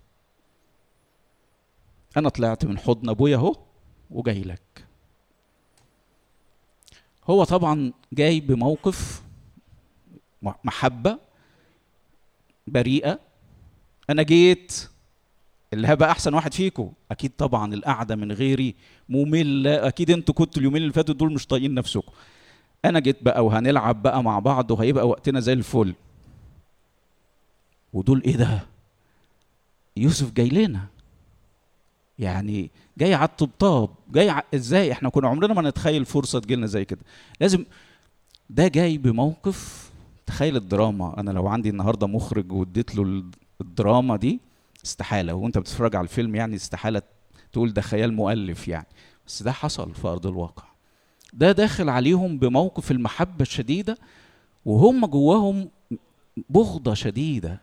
انا طلعت من حضن ابويا اهو وجاي لك هو طبعا جاي بموقف م- محبه بريئه انا جيت اللي هبقى احسن واحد فيكم اكيد طبعا القعده من غيري ممله اكيد انتوا كنتوا اليومين اللي فاتوا دول مش طايقين نفسكم انا جيت بقى وهنلعب بقى مع بعض وهيبقى وقتنا زي الفل ودول ايه ده يوسف جاي لنا يعني جاي على الطبطاب جاي ع... ازاي احنا كنا عمرنا ما نتخيل فرصه تجيلنا زي كده لازم ده جاي بموقف تخيل الدراما انا لو عندي النهارده مخرج واديت له الدراما دي استحاله وانت بتتفرج على الفيلم يعني استحاله تقول ده خيال مؤلف يعني بس ده حصل في ارض الواقع ده داخل عليهم بموقف المحبه الشديده وهم جواهم بغضه شديده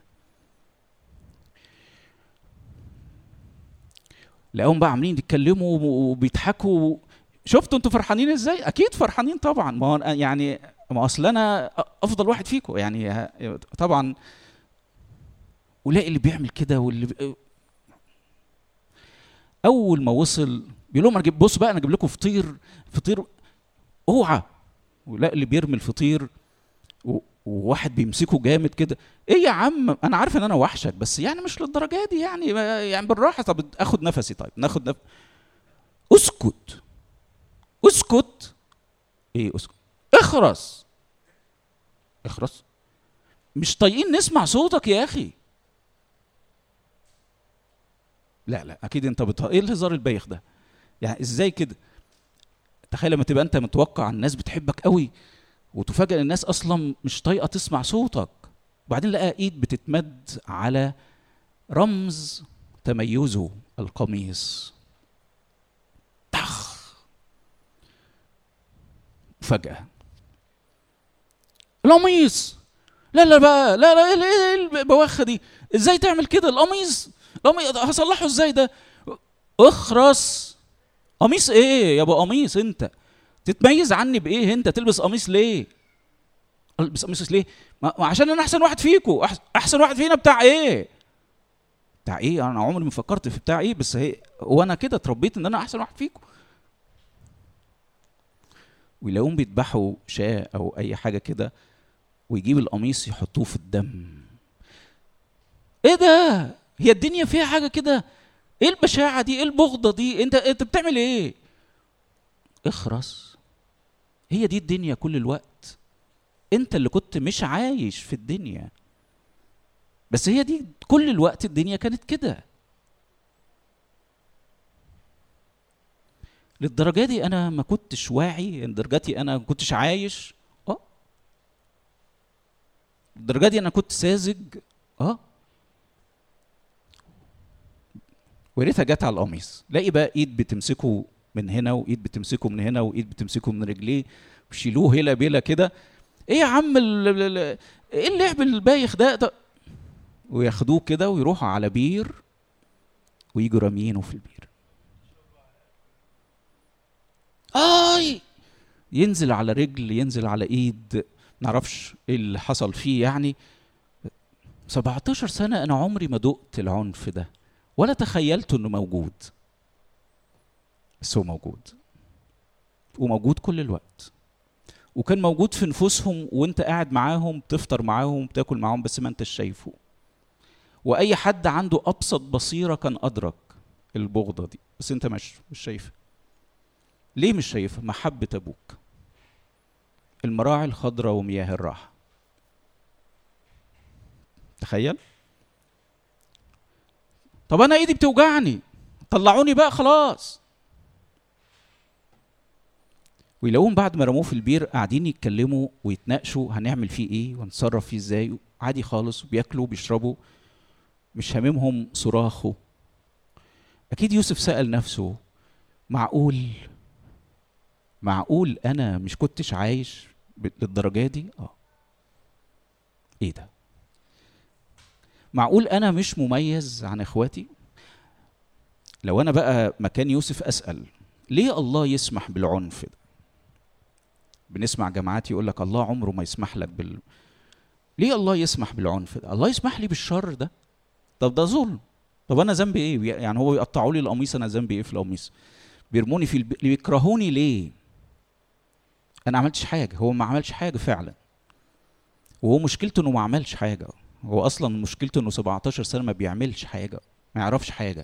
لقاهم بقى عاملين يتكلموا وبيضحكوا شفتوا انتوا فرحانين ازاي اكيد فرحانين طبعا ما هو يعني ما اصل انا افضل واحد فيكم يعني طبعا ولاقي اللي بيعمل كده واللي بي... اول ما وصل بيقول لهم انا جيب بص بقى انا اجيب لكم فطير فطير اوعى ولاقي اللي بيرمي الفطير و... وواحد بيمسكه جامد كده ايه يا عم انا عارف ان انا وحشك بس يعني مش للدرجه دي يعني يعني بالراحه طب اخد نفسي طيب ناخد نفس اسكت اسكت ايه اسكت اخرس اخرس مش طايقين نسمع صوتك يا اخي لا لا اكيد انت بت... ايه الهزار البايخ ده يعني ازاي كده تخيل لما تبقى انت متوقع الناس بتحبك قوي وتفاجئ الناس اصلا مش طايقه تسمع صوتك وبعدين لقى ايد بتتمد على رمز تميزه القميص طخ مفاجاه القميص لا لا بقى لا لا ايه ايه البواخه دي ازاي تعمل كده القميص القميص هصلحه ازاي ده اخرس قميص ايه يا ابو قميص انت تتميز عني بايه انت تلبس قميص ليه البس قميص ليه ما عشان انا احسن واحد فيكم احسن واحد فينا بتاع ايه بتاع ايه انا عمري ما فكرت في بتاع ايه بس هي وانا كده اتربيت ان انا احسن واحد فيكم ويلاقوهم بيذبحوا شاة او اي حاجه كده ويجيب القميص يحطوه في الدم ايه ده هي الدنيا فيها حاجه كده ايه البشاعه دي ايه البغضه دي انت انت بتعمل ايه اخرس هي دي الدنيا كل الوقت انت اللي كنت مش عايش في الدنيا بس هي دي كل الوقت الدنيا كانت كده للدرجه دي انا ما كنتش واعي لدرجتي انا ما كنتش عايش اه للدرجه دي انا كنت ساذج اه وريتها جت على القميص لاقي بقى ايد بتمسكه من هنا وايد بتمسكه من هنا وايد بتمسكه من رجليه بيشيلوه هلا بيلا كده ايه يا عم ايه اللعب البايخ ده, ده وياخدوه كده ويروحوا على بير ويجوا رامينه في البير اي ينزل على رجل ينزل على ايد نعرفش ايه اللي حصل فيه يعني 17 سنة أنا عمري ما دقت العنف ده ولا تخيلت إنه موجود بس هو موجود وموجود كل الوقت وكان موجود في نفوسهم وانت قاعد معاهم بتفطر معاهم بتاكل معاهم بس ما انتش شايفه واي حد عنده ابسط بصيره كان ادرك البغضه دي بس انت مش مش شايفها ليه مش شايفها محبه ابوك المراعي الخضراء ومياه الراحه تخيل طب انا ايدي بتوجعني طلعوني بقى خلاص ويلاقوهم بعد ما رموه في البير قاعدين يتكلموا ويتناقشوا هنعمل فيه ايه ونتصرف فيه ازاي عادي خالص وبياكلوا وبيشربوا مش هاممهم صراخه اكيد يوسف سال نفسه معقول معقول انا مش كنتش عايش للدرجه دي اه ايه ده معقول انا مش مميز عن اخواتي لو انا بقى مكان يوسف اسال ليه الله يسمح بالعنف ده بنسمع جماعات يقول لك الله عمره ما يسمح لك بال ليه الله يسمح بالعنف ده الله يسمح لي بالشر ده طب ده ظلم طب انا ذنبي ايه يعني هو يقطعوا لي القميص انا ذنبي ايه في القميص بيرموني في الب... بيكرهوني ليه انا عملتش حاجه هو ما عملش حاجه فعلا وهو مشكلته انه ما عملش حاجه هو اصلا مشكلته انه 17 سنه ما بيعملش حاجه ما يعرفش حاجه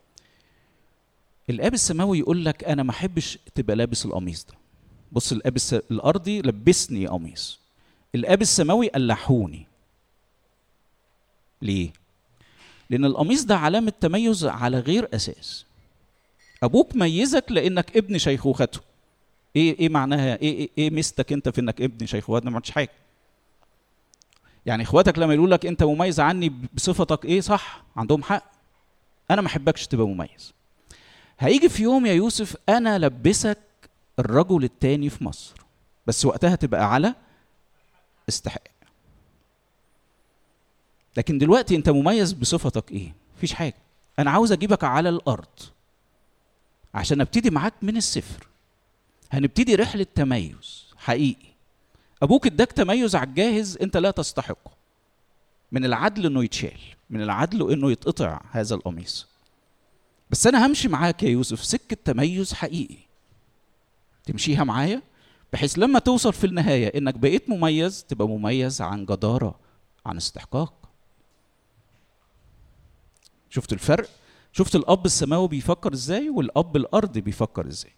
الاب السماوي يقول لك انا ما احبش تبقى لابس القميص ده بص الاب الس... الارضي لبسني قميص الاب السماوي قلحوني ليه لان القميص ده علامه تميز على غير اساس ابوك ميزك لانك ابن شيخوخته ايه ايه معناها ايه ايه, إيه مستك انت في انك ابن شيخوخته ما عملتش حاجه يعني اخواتك لما يقولوا لك انت مميز عني بصفتك ايه صح عندهم حق انا ما احبكش تبقى مميز هيجي في يوم يا يوسف انا لبسك الرجل التاني في مصر بس وقتها تبقى على استحقاق لكن دلوقتي انت مميز بصفتك ايه مفيش حاجه انا عاوز اجيبك على الارض عشان ابتدي معاك من الصفر هنبتدي رحله تميز حقيقي ابوك اداك تميز على الجاهز انت لا تستحقه من العدل انه يتشال من العدل انه يتقطع هذا القميص بس انا همشي معاك يا يوسف سكه تميز حقيقي تمشيها معايا بحيث لما توصل في النهايه انك بقيت مميز تبقى مميز عن جداره عن استحقاق شفت الفرق شفت الاب السماوي بيفكر ازاي والاب الارضي بيفكر ازاي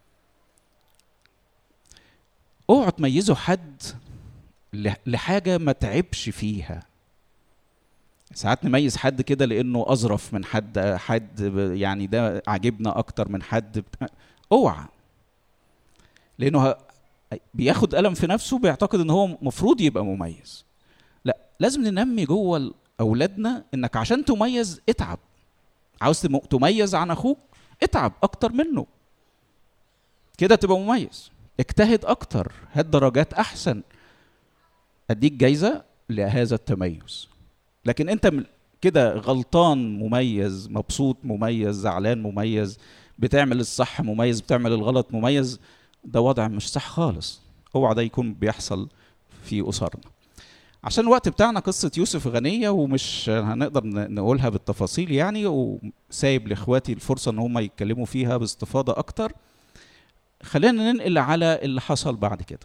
اوعوا تميزوا حد لحاجه ما تعبش فيها ساعات نميز حد كده لانه اظرف من حد حد يعني ده عاجبنا اكتر من حد اوعى لانه بياخد قلم في نفسه بيعتقد ان هو مفروض يبقى مميز لا لازم ننمي جوه اولادنا انك عشان تميز اتعب عاوز تميز عن اخوك اتعب اكتر منه كده تبقى مميز اجتهد اكتر هات درجات احسن اديك جايزه لهذا التميز لكن انت كده غلطان مميز مبسوط مميز زعلان مميز بتعمل الصح مميز بتعمل الغلط مميز ده وضع مش صح خالص اوعى ده يكون بيحصل في اسرنا عشان الوقت بتاعنا قصة يوسف غنية ومش هنقدر نقولها بالتفاصيل يعني وسايب لاخواتي الفرصة ان هم يتكلموا فيها باستفاضة اكتر خلينا ننقل على اللي حصل بعد كده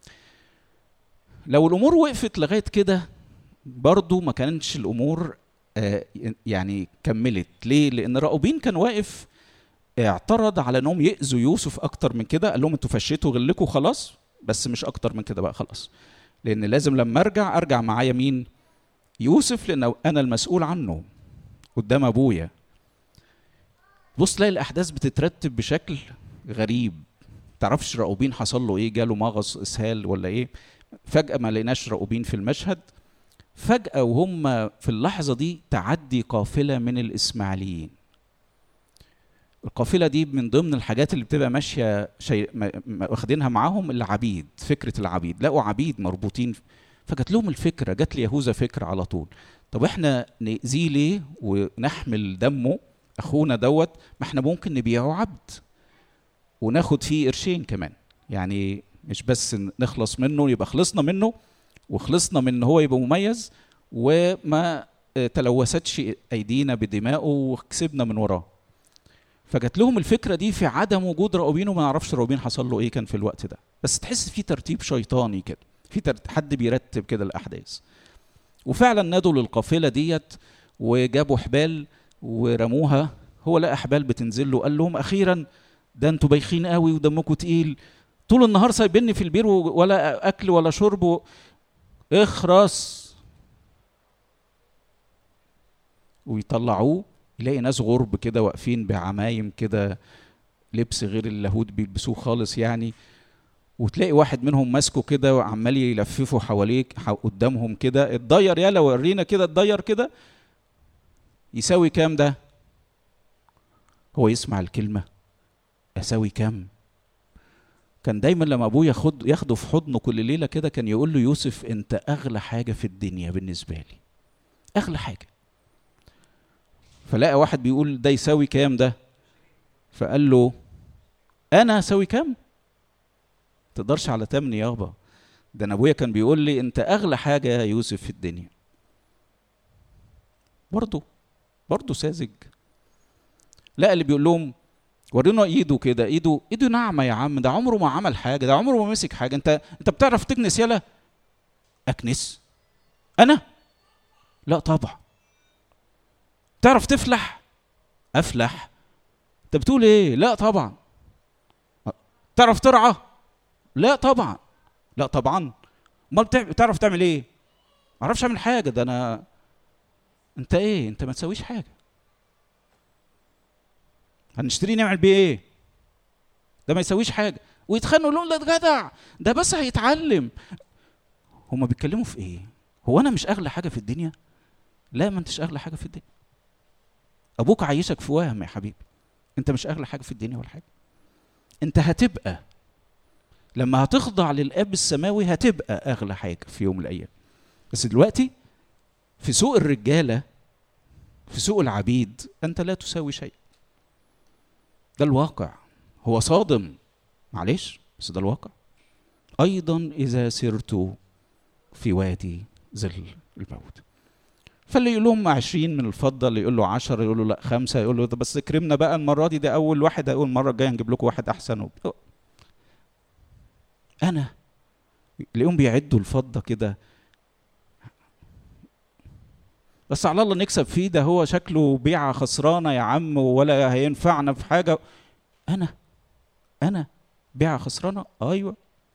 لو الامور وقفت لغاية كده برضو ما كانتش الامور آه، يعني كملت ليه لان راؤوبين كان واقف اعترض على انهم ياذوا يوسف اكتر من كده قال لهم انتوا فشيتوا غلكوا خلاص بس مش اكتر من كده بقى خلاص لان لازم لما ارجع ارجع معايا مين يوسف لان انا المسؤول عنه قدام ابويا بص تلاقي الاحداث بتترتب بشكل غريب تعرفش راؤوبين حصل له ايه جاله مغص اسهال ولا ايه فجاه ما لقيناش راؤوبين في المشهد فجاه وهم في اللحظه دي تعدي قافله من الاسماعيليين القافله دي من ضمن الحاجات اللي بتبقى ماشيه شيء واخدينها معاهم العبيد فكره العبيد لقوا عبيد مربوطين فجات لهم الفكره جات لي يهوذا فكره على طول طب احنا ناذيه ليه ونحمل دمه اخونا دوت ما احنا ممكن نبيعه عبد وناخد فيه قرشين كمان يعني مش بس نخلص منه يبقى خلصنا منه وخلصنا من ان هو يبقى مميز وما تلوثتش ايدينا بدمائه وكسبنا من وراه فجات لهم الفكره دي في عدم وجود راؤوبين وما نعرفش راؤوبين حصل له ايه كان في الوقت ده بس تحس في ترتيب شيطاني كده في حد بيرتب كده الاحداث وفعلا نادوا للقافله ديت وجابوا حبال ورموها هو لقى حبال بتنزل له قال لهم اخيرا ده انتوا بايخين قوي ودمكم تقيل طول النهار سايبني في البير ولا اكل ولا شرب اخرس ويطلعوه يلاقي ناس غرب كده واقفين بعمايم كده لبس غير اللاهوت بيلبسوه خالص يعني وتلاقي واحد منهم ماسكه كده وعمال يلففه حواليك قدامهم كده الضير يلا ورينا كده الضير كده يساوي كام ده هو يسمع الكلمة أساوي كام كان دايما لما ابوه ياخد ياخده في حضنه كل ليله كده كان يقول له يوسف انت اغلى حاجه في الدنيا بالنسبه لي اغلى حاجه فلقى واحد بيقول ده يساوي كام ده فقال له انا اساوي كام تقدرش على تمني يابا ده انا ابويا كان بيقول لي انت اغلى حاجه يا يوسف في الدنيا برضه برضه ساذج لا اللي بيقول لهم ورينا ايده كده ايده ايده ناعمه يا عم ده عمره ما عمل حاجه ده عمره ما مسك حاجه انت انت بتعرف تكنس يلا اكنس انا لا طبعا تعرف تفلح افلح انت بتقول ايه لا طبعا تعرف ترعى لا طبعا لا طبعا امال بتعرف تعمل ايه ما اعرفش اعمل حاجه ده انا انت ايه انت ما تسويش حاجه هنشتريه نعمل بيه ايه ده ما يسويش حاجه ويتخانقوا لهم ده جدع ده بس هيتعلم هما بيتكلموا في ايه هو انا مش اغلى حاجه في الدنيا لا ما انتش اغلى حاجه في الدنيا ابوك عايشك في وهم يا حبيبي انت مش اغلى حاجه في الدنيا ولا حاجه انت هتبقى لما هتخضع للاب السماوي هتبقى اغلى حاجه في يوم من الايام بس دلوقتي في سوق الرجاله في سوق العبيد انت لا تساوي شيء ده الواقع هو صادم معلش بس ده الواقع ايضا اذا سرت في وادي ظل الموت فاللي يقول لهم 20 من الفضه اللي يقول له 10 يقول له لا خمسه يقول له ده بس كرمنا بقى المره دي ده اول واحد هيقول المره الجايه نجيب لكم واحد احسن انا اليوم بيعدوا الفضه كده بس على الله نكسب فيه ده هو شكله بيعه خسرانه يا عم ولا هينفعنا في حاجه انا انا بيعه خسرانه ايوه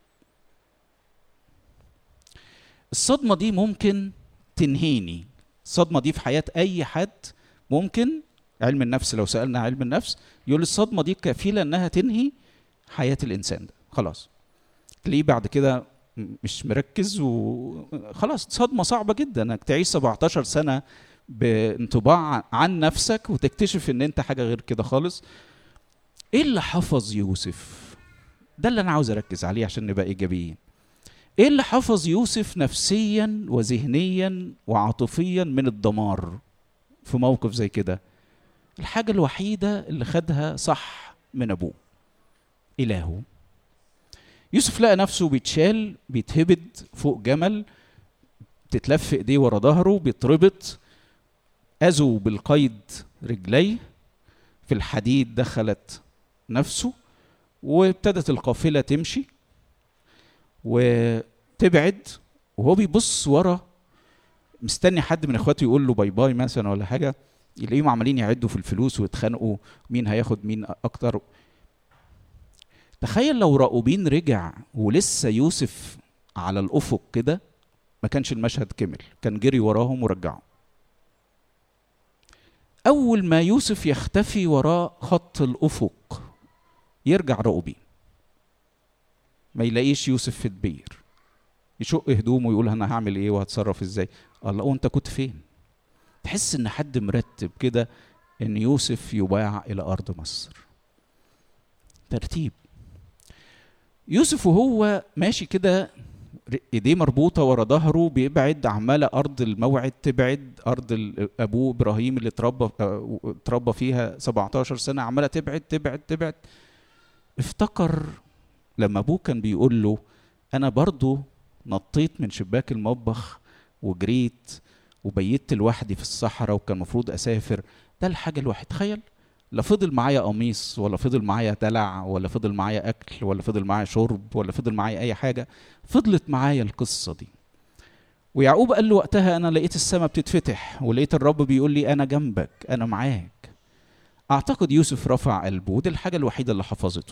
الصدمه دي ممكن تنهيني الصدمه دي في حياه اي حد ممكن علم النفس لو سالنا علم النفس يقول الصدمه دي كفيله انها تنهي حياه الانسان ده خلاص تلاقيه بعد كده مش مركز وخلاص صدمه صعبه جدا انك تعيش 17 سنه بانطباع عن نفسك وتكتشف ان انت حاجه غير كده خالص ايه اللي حفظ يوسف ده اللي انا عاوز اركز عليه عشان نبقى ايجابيين ايه اللي حفظ يوسف نفسيا وذهنيا وعاطفيا من الدمار في موقف زي كده الحاجة الوحيدة اللي خدها صح من أبوه إلهه يوسف لقى نفسه بيتشال بيتهبد فوق جمل تتلف ايديه ورا ظهره بيتربط أذوا بالقيد رجليه في الحديد دخلت نفسه وابتدت القافلة تمشي وتبعد وهو بيبص ورا مستني حد من اخواته يقول له باي باي مثلا ولا حاجه يلاقيهم عمالين يعدوا في الفلوس ويتخانقوا مين هياخد مين اكتر تخيل لو راؤوبين رجع ولسه يوسف على الافق كده ما كانش المشهد كمل كان جري وراهم ورجعهم اول ما يوسف يختفي وراء خط الافق يرجع راؤوبين ما يلاقيش يوسف في البير يشق هدومه ويقول انا هعمل ايه وهتصرف ازاي الله انت كنت فين تحس ان حد مرتب كده ان يوسف يباع الى ارض مصر ترتيب يوسف وهو ماشي كده ايديه مربوطه ورا ظهره بيبعد عماله ارض الموعد تبعد ارض ابوه ابراهيم اللي اتربى اتربى فيها 17 سنه عماله تبعد تبعد تبعد افتكر لما ابوه كان بيقول له انا برضو نطيت من شباك المطبخ وجريت وبيت لوحدي في الصحراء وكان المفروض اسافر ده الحاجه الواحد تخيل لا فضل معايا قميص ولا فضل معايا دلع ولا فضل معايا اكل ولا فضل معايا شرب ولا فضل معايا اي حاجه فضلت معايا القصه دي ويعقوب قال له وقتها انا لقيت السماء بتتفتح ولقيت الرب بيقول لي انا جنبك انا معاك اعتقد يوسف رفع قلبه ودي الحاجه الوحيده اللي حفظته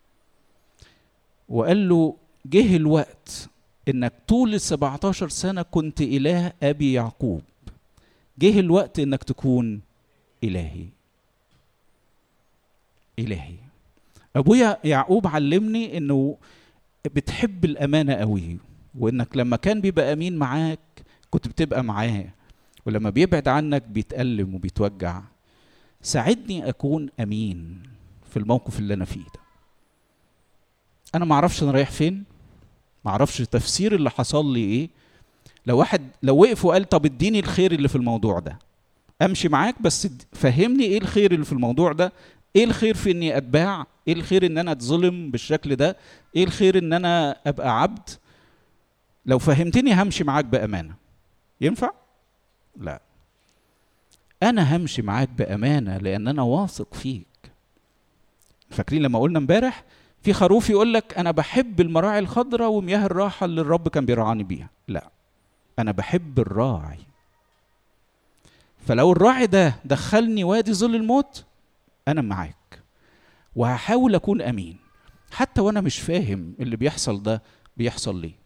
وقال له جه الوقت انك طول ال 17 سنه كنت اله ابي يعقوب جه الوقت انك تكون الهي الهي ابويا يعقوب علمني انه بتحب الامانه قوي وانك لما كان بيبقى امين معاك كنت بتبقى معاه ولما بيبعد عنك بيتألم وبيتوجع ساعدني اكون امين في الموقف اللي انا فيه ده انا ما اعرفش انا رايح فين ما اعرفش تفسير اللي حصل لي ايه لو واحد لو وقف وقال طب اديني الخير اللي في الموضوع ده امشي معاك بس فهمني ايه الخير اللي في الموضوع ده ايه الخير في اني اتباع ايه الخير ان انا اتظلم بالشكل ده ايه الخير ان انا ابقى عبد لو فهمتني همشي معاك بامانه ينفع لا انا همشي معاك بامانه لان انا واثق فيك فاكرين لما قلنا امبارح في خروف يقول لك انا بحب المراعي الخضراء ومياه الراحه اللي الرب كان بيرعاني بيها لا انا بحب الراعي فلو الراعي ده دخلني وادي ظل الموت انا معاك وهحاول اكون امين حتى وانا مش فاهم اللي بيحصل ده بيحصل ليه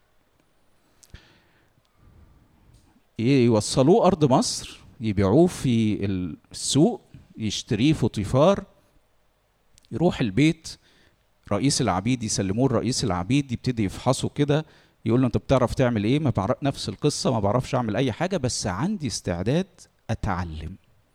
يوصلوه ارض مصر يبيعوه في السوق يشتريه فطيفار يروح البيت رئيس العبيد يسلموه لرئيس العبيد يبتدي يفحصه كده يقول له انت بتعرف تعمل ايه ما بعرف نفس القصه ما بعرفش اعمل اي حاجه بس عندي استعداد اتعلم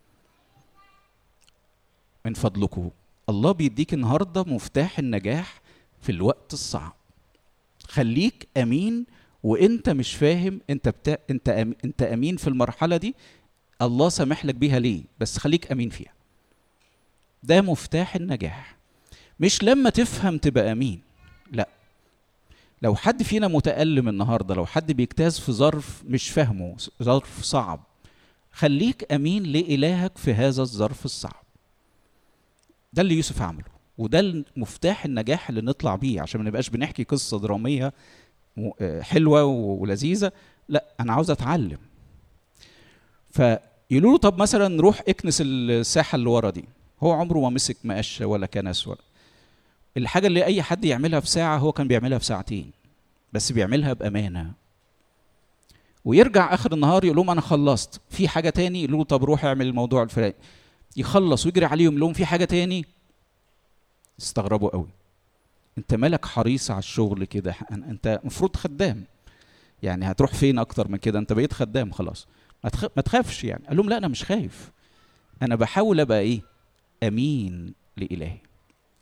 من فضلكم الله بيديك النهارده مفتاح النجاح في الوقت الصعب خليك امين وانت مش فاهم انت بتا... انت أم... انت امين في المرحله دي الله سامح لك بيها ليه بس خليك امين فيها ده مفتاح النجاح مش لما تفهم تبقى امين لا لو حد فينا متألم النهارده لو حد بيجتاز في ظرف مش فاهمه ظرف صعب خليك امين لالهك في هذا الظرف الصعب ده اللي يوسف عمله وده مفتاح النجاح اللي نطلع بيه عشان ما نبقاش بنحكي قصه دراميه حلوه ولذيذه لا انا عاوز اتعلم فيقولوا له طب مثلا روح اكنس الساحه اللي ورا دي هو عمره ما مسك مقشه ولا كنس ولا الحاجه اللي اي حد يعملها في ساعه هو كان بيعملها في ساعتين بس بيعملها بامانه ويرجع اخر النهار يقول لهم انا خلصت في حاجه تاني يقولوا له طب روح اعمل الموضوع الفلاني يخلص ويجري عليهم يقول لهم في حاجه تاني استغربوا قوي انت مالك حريص على الشغل كده انت المفروض خدام يعني هتروح فين اكتر من كده انت بقيت خدام خلاص ما, تخ... ما تخافش يعني قال لهم لا انا مش خايف انا بحاول ابقى ايه امين لالهي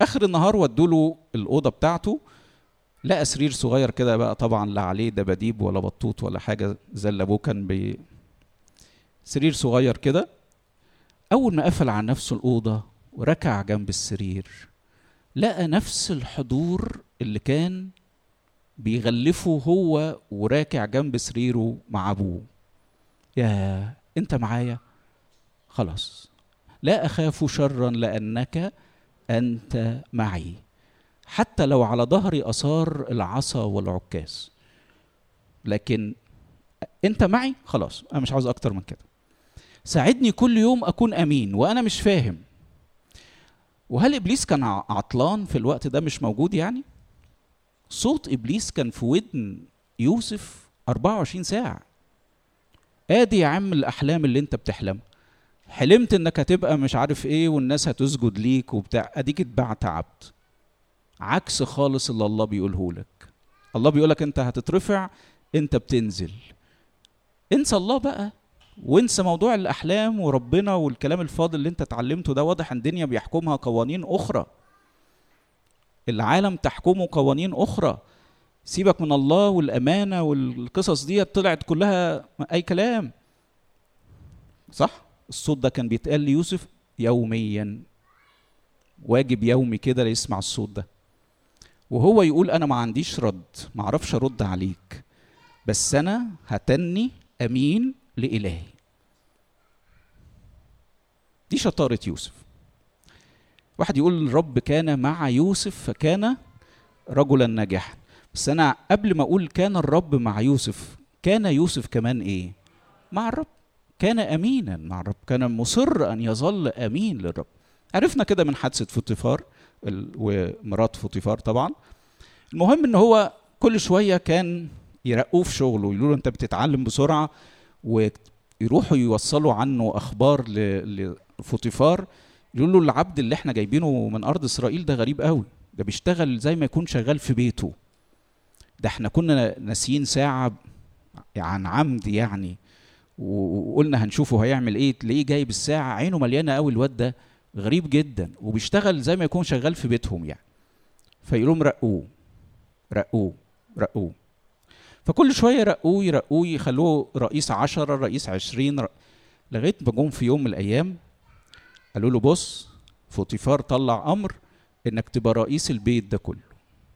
اخر النهار ودوا له الاوضه بتاعته لقى سرير صغير كده بقى طبعا لا عليه دباديب ولا بطوط ولا حاجه زي اللي ابوه كان بي سرير صغير كده اول ما قفل على نفسه الاوضه وركع جنب السرير لقى نفس الحضور اللي كان بيغلفه هو وراكع جنب سريره مع ابوه يا انت معايا خلاص لا اخاف شرا لانك انت معي حتى لو على ظهري اثار العصا والعكاز لكن انت معي خلاص انا مش عاوز اكتر من كده ساعدني كل يوم اكون امين وانا مش فاهم وهل ابليس كان عطلان في الوقت ده مش موجود يعني صوت ابليس كان في ودن يوسف 24 ساعه ادي يا عم الاحلام اللي انت بتحلمها حلمت انك هتبقى مش عارف ايه والناس هتسجد ليك وبتاع اديك اتبعت عبد عكس خالص اللي الله بيقوله لك الله بيقولك انت هتترفع انت بتنزل انسى الله بقى وانسى موضوع الاحلام وربنا والكلام الفاضل اللي انت اتعلمته ده واضح ان الدنيا بيحكمها قوانين اخرى العالم تحكمه قوانين اخرى سيبك من الله والامانه والقصص دي طلعت كلها اي كلام صح الصوت ده كان بيتقال ليوسف يوميا واجب يومي كده يسمع الصوت ده وهو يقول انا ما عنديش رد ما اعرفش ارد عليك بس انا هتني امين لالهي دي شطاره يوسف واحد يقول الرب كان مع يوسف فكان رجلا ناجحا بس انا قبل ما اقول كان الرب مع يوسف كان يوسف كمان ايه مع الرب كان امينا مع الرب كان مصر ان يظل امين للرب عرفنا كده من حادثه فوتيفار ومرات فوتيفار طبعا المهم ان هو كل شويه كان يرقوه في شغله يقولوا له انت بتتعلم بسرعه ويروحوا يوصلوا عنه اخبار لفوتيفار يقولوا له العبد اللي احنا جايبينه من ارض اسرائيل ده غريب قوي ده بيشتغل زي ما يكون شغال في بيته ده احنا كنا ناسيين ساعه عن عمد يعني وقلنا هنشوفه هيعمل ايه تلاقيه جايب الساعه عينه مليانه قوي الواد ده غريب جدا وبيشتغل زي ما يكون شغال في بيتهم يعني فيقولوا لهم رقوه رقوه رقوه فكل شويه يرقوه يرقوه يخلوه رئيس عشرة رئيس عشرين ر... لغايه ما جم في يوم من الايام قالوا له بص فوتيفار طلع امر انك تبقى رئيس البيت ده كله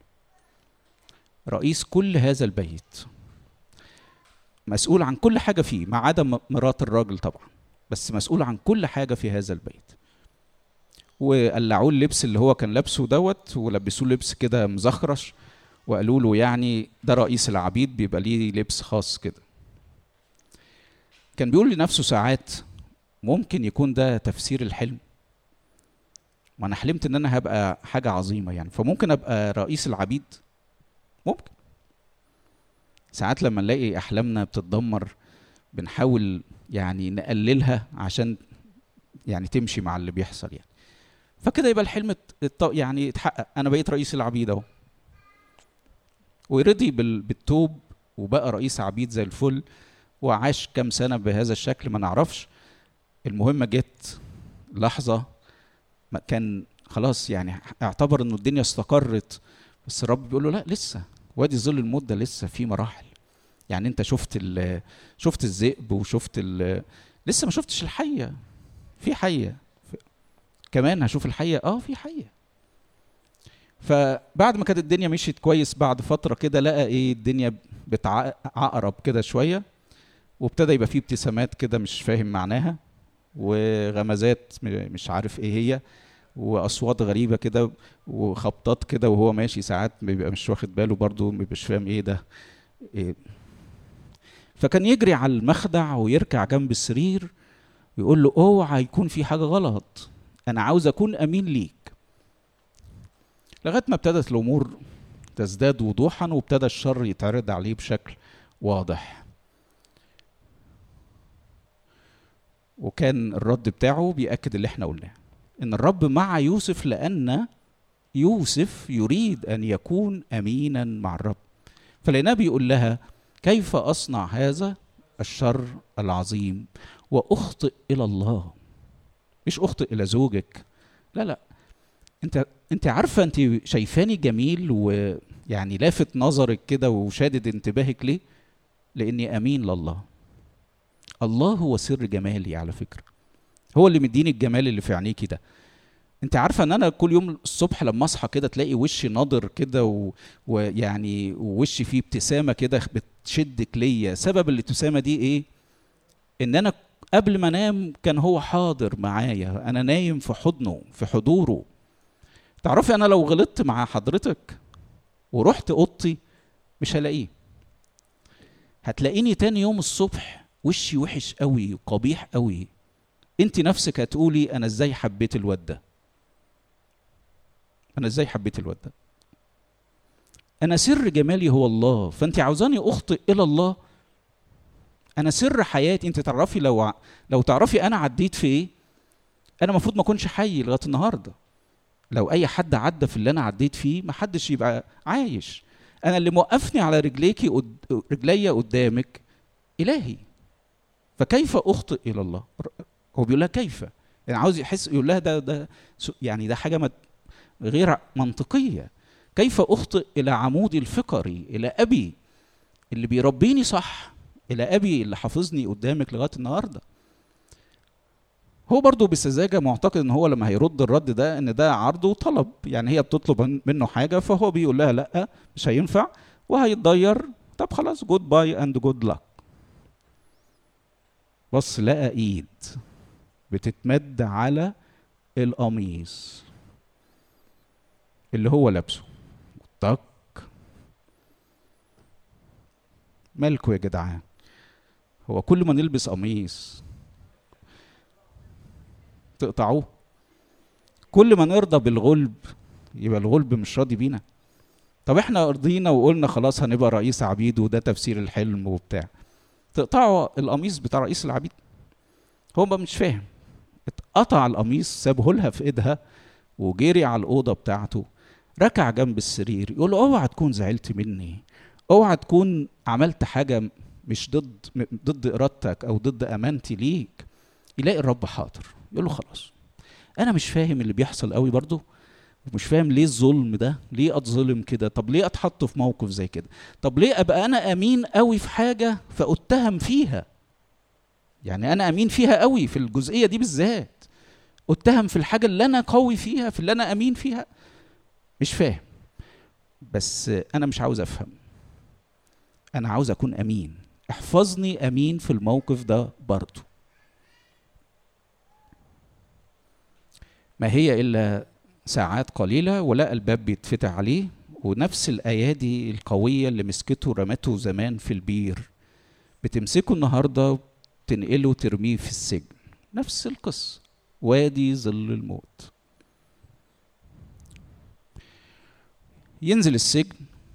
رئيس كل هذا البيت مسؤول عن كل حاجه فيه ما عدا مرات الراجل طبعا بس مسؤول عن كل حاجه في هذا البيت وقلعوه اللبس اللي هو كان لابسه دوت ولبسوه لبس كده مزخرش وقالوا له يعني ده رئيس العبيد بيبقى ليه لبس خاص كده كان بيقول لنفسه ساعات ممكن يكون ده تفسير الحلم ما انا حلمت ان انا هبقى حاجه عظيمه يعني فممكن ابقى رئيس العبيد ممكن ساعات لما نلاقي احلامنا بتتدمر بنحاول يعني نقللها عشان يعني تمشي مع اللي بيحصل يعني فكده يبقى الحلم يعني اتحقق انا بقيت رئيس العبيد اهو ورضي بالتوب وبقى رئيس عبيد زي الفل وعاش كام سنة بهذا الشكل ما نعرفش المهم جت لحظة كان خلاص يعني اعتبر انه الدنيا استقرت بس الرب بيقول له لا لسه وادي ظل الموت ده لسه في مراحل يعني انت شفت شفت الذئب وشفت ال لسه ما شفتش الحيه في حيه كمان هشوف الحيه اه في حيه فبعد ما كانت الدنيا مشيت كويس بعد فتره كده لقى ايه الدنيا بتعقرب كده شويه وابتدى يبقى فيه ابتسامات كده مش فاهم معناها وغمزات مش عارف ايه هي واصوات غريبه كده وخبطات كده وهو ماشي ساعات بيبقى مش واخد باله برضه مش فاهم ايه ده إيه فكان يجري على المخدع ويركع جنب السرير ويقول له اوعى يكون في حاجه غلط انا عاوز اكون امين ليك لغايه ما ابتدت الامور تزداد وضوحا وابتدى الشر يتعرض عليه بشكل واضح وكان الرد بتاعه بيأكد اللي احنا قلناه ان الرب مع يوسف لان يوسف يريد ان يكون امينا مع الرب فلقيناه بيقول لها كيف اصنع هذا الشر العظيم واخطئ الى الله مش اخطئ الى زوجك لا لا انت انت عارفه انت شايفاني جميل ويعني لافت نظرك كده وشادد انتباهك ليه لاني امين لله الله هو سر جمالي على فكره هو اللي مديني الجمال اللي في عينيكي ده انت عارفه ان انا كل يوم الصبح لما اصحى كده تلاقي وشي ناضر كده و... ويعني ووشي فيه ابتسامه كده بتشدك ليا سبب الابتسامه دي ايه ان انا قبل ما انام كان هو حاضر معايا انا نايم في حضنه في حضوره تعرفي انا لو غلطت مع حضرتك ورحت اوضتي مش هلاقيه هتلاقيني تاني يوم الصبح وشي وحش قوي قبيح قوي انت نفسك هتقولي انا ازاي حبيت الواد ده انا ازاي حبيت الواد ده انا سر جمالي هو الله فانت عاوزاني اخطئ الى الله انا سر حياتي انت تعرفي لو لو تعرفي انا عديت في ايه انا المفروض ما اكونش حي لغايه النهارده لو اي حد عدى في اللي انا عديت فيه ما حدش يبقى عايش انا اللي موقفني على رجليكي قد... رجليا قدامك الهي فكيف اخطئ الى الله هو بيقول لها كيف يعني عاوز يحس يقول لها ده ده يعني ده حاجه ما غير منطقيه كيف اخطئ الى عمودي الفقري الى ابي اللي بيربيني صح الى ابي اللي حافظني قدامك لغايه النهارده هو برضه بسذاجة معتقد ان هو لما هيرد الرد ده ان ده عرض وطلب يعني هي بتطلب منه حاجة فهو بيقول لها لا مش هينفع وهيتضير طب خلاص جود باي اند جود لك بص لقى ايد بتتمد على القميص اللي هو لابسه طق مالكوا يا جدعان هو كل ما نلبس قميص تقطعوه كل ما نرضى بالغلب يبقى الغلب مش راضي بينا طب احنا رضينا وقلنا خلاص هنبقى رئيس عبيد وده تفسير الحلم وبتاع تقطعوا القميص بتاع رئيس العبيد هو ما مش فاهم اتقطع القميص سابه لها في ايدها وجري على الاوضه بتاعته ركع جنب السرير يقول له اوعى تكون زعلت مني اوعى تكون عملت حاجه مش ضد ضد ارادتك او ضد امانتي ليك يلاقي الرب حاضر يقول له خلاص انا مش فاهم اللي بيحصل قوي برضه ومش فاهم ليه الظلم ده ليه اتظلم كده طب ليه اتحط في موقف زي كده طب ليه ابقى انا امين قوي في حاجه فاتهم فيها يعني انا امين فيها قوي في الجزئيه دي بالذات اتهم في الحاجه اللي انا قوي فيها في اللي انا امين فيها مش فاهم بس انا مش عاوز افهم انا عاوز اكون امين احفظني امين في الموقف ده برضه ما هي الا ساعات قليله ولقى الباب بيتفتح عليه ونفس الايادي القويه اللي مسكته رمته زمان في البير بتمسكه النهارده تنقله ترميه في السجن نفس القصه وادي ظل الموت ينزل السجن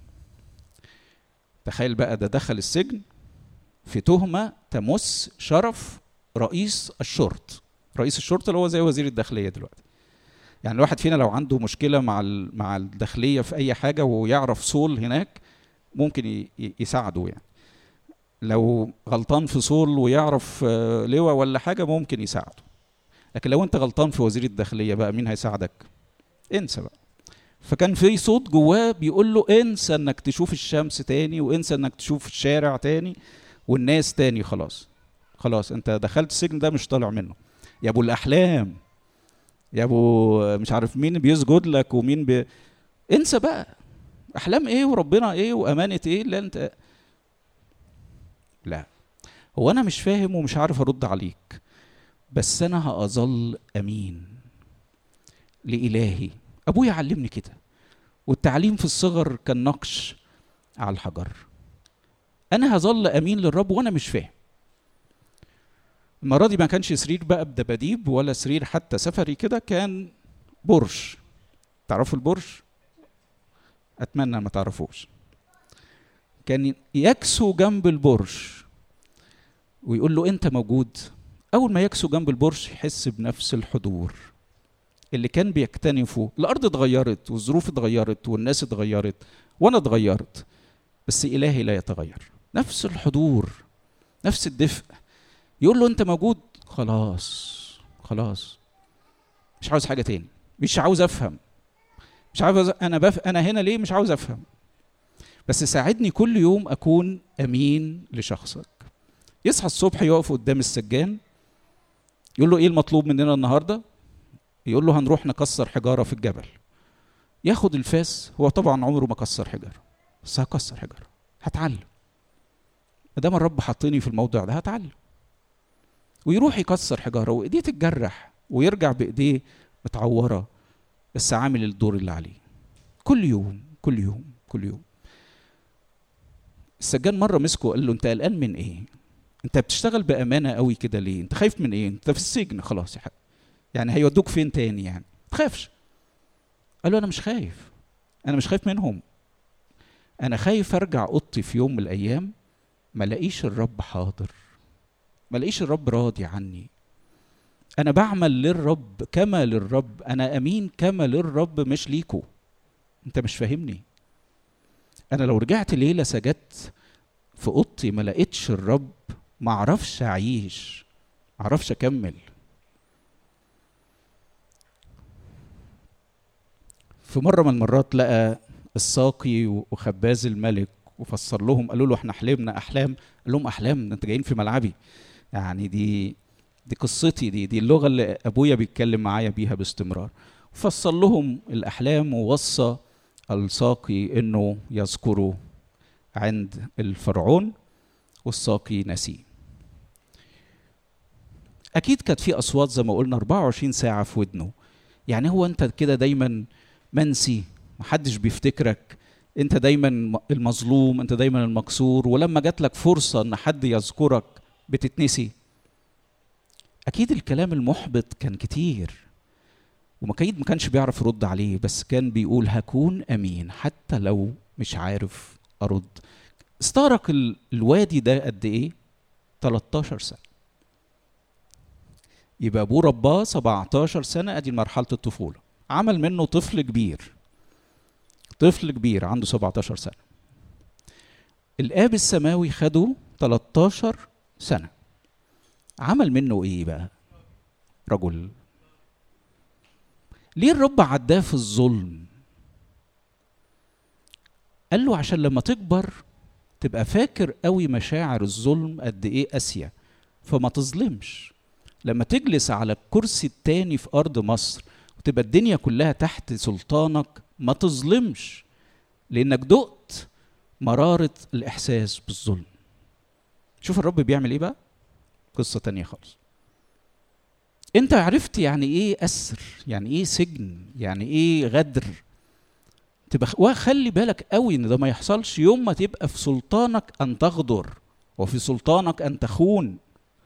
تخيل بقى ده دخل السجن في تهمه تمس شرف رئيس الشرط رئيس الشرطه اللي هو زي وزير الداخليه دلوقتي يعني الواحد فينا لو عنده مشكله مع مع الداخليه في اي حاجه ويعرف صول هناك ممكن يساعده يعني لو غلطان في صول ويعرف لواء ولا حاجه ممكن يساعده لكن لو انت غلطان في وزير الداخليه بقى مين هيساعدك انسى بقى فكان في صوت جواه بيقول له انسى انك تشوف الشمس تاني وانسى انك تشوف الشارع تاني والناس تاني خلاص خلاص انت دخلت السجن ده مش طالع منه يا ابو الاحلام يا ابو مش عارف مين بيسجد لك ومين بي... انسى بقى احلام ايه وربنا ايه وامانه ايه اللي انت لا هو انا مش فاهم ومش عارف ارد عليك بس انا هاظل امين لالهي ابويا علمني كده والتعليم في الصغر كان نقش على الحجر انا هظل امين للرب وانا مش فاهم المره دي ما كانش سرير بقى بدباديب ولا سرير حتى سفري كده كان برج تعرفوا البرج اتمنى ما تعرفوش كان يكسو جنب البرج ويقول له انت موجود اول ما يكسو جنب البرج يحس بنفس الحضور اللي كان بيكتنفه الارض اتغيرت والظروف اتغيرت والناس اتغيرت وانا اتغيرت بس الهي لا يتغير نفس الحضور نفس الدفء يقول له انت موجود خلاص خلاص مش عاوز حاجه تاني مش عاوز افهم مش عارف أز- انا بف... انا هنا ليه مش عاوز افهم بس ساعدني كل يوم اكون امين لشخصك يصحى الصبح يقف قدام السجان يقول له ايه المطلوب مننا النهارده يقول له هنروح نكسر حجاره في الجبل ياخد الفاس هو طبعا عمره ما كسر حجاره بس هكسر حجاره هتعلم ما دام الرب حطني في الموضوع ده هتعلم ويروح يكسر حجاره وايديه تتجرح ويرجع بايديه متعوره بس عامل الدور اللي عليه كل يوم كل يوم كل يوم السجان مره مسكه وقال له انت قلقان من ايه انت بتشتغل بامانه قوي كده ليه انت خايف من ايه انت في السجن خلاص يا حق. يعني هيودوك فين تاني يعني تخافش قال له انا مش خايف انا مش خايف منهم انا خايف ارجع اوضتي في يوم من الايام ما الاقيش الرب حاضر ما الاقيش الرب راضي عني انا بعمل للرب كما للرب انا امين كما للرب مش ليكو انت مش فاهمني انا لو رجعت ليله سجدت في اوضتي ما لقيتش الرب ما اعرفش اعيش ما اعرفش اكمل في مره من المرات لقى الساقي وخباز الملك وفسر لهم قالوا له احنا حلمنا احلام قال لهم احلام ده انت جايين في ملعبي يعني دي دي قصتي دي دي اللغه اللي ابويا بيتكلم معايا بيها باستمرار فسر لهم الاحلام ووصى الساقي انه يذكره عند الفرعون والساقي نسيه اكيد كانت في اصوات زي ما قلنا 24 ساعه في ودنه يعني هو انت كده دايما منسي محدش بيفتكرك انت دايما المظلوم انت دايما المكسور ولما جات لك فرصه ان حد يذكرك بتتنسي اكيد الكلام المحبط كان كتير ومكيد ما كانش بيعرف يرد عليه بس كان بيقول هكون امين حتى لو مش عارف ارد استغرق ال- الوادي ده قد ايه 13 سنه يبقى ابوه رباه 17 سنه ادي مرحله الطفوله عمل منه طفل كبير طفل كبير عنده 17 سنه الاب السماوي خده 13 سنه عمل منه ايه بقى رجل ليه الرب عداه في الظلم قال له عشان لما تكبر تبقى فاكر قوي مشاعر الظلم قد ايه قاسيه فما تظلمش لما تجلس على الكرسي التاني في ارض مصر وتبقى الدنيا كلها تحت سلطانك ما تظلمش لانك دقت مراره الاحساس بالظلم شوف الرب بيعمل ايه بقى قصه تانية خالص انت عرفت يعني ايه اسر يعني ايه سجن يعني ايه غدر تبقى وخلي بالك قوي ان ده ما يحصلش يوم ما تبقى في سلطانك ان تغدر وفي سلطانك ان تخون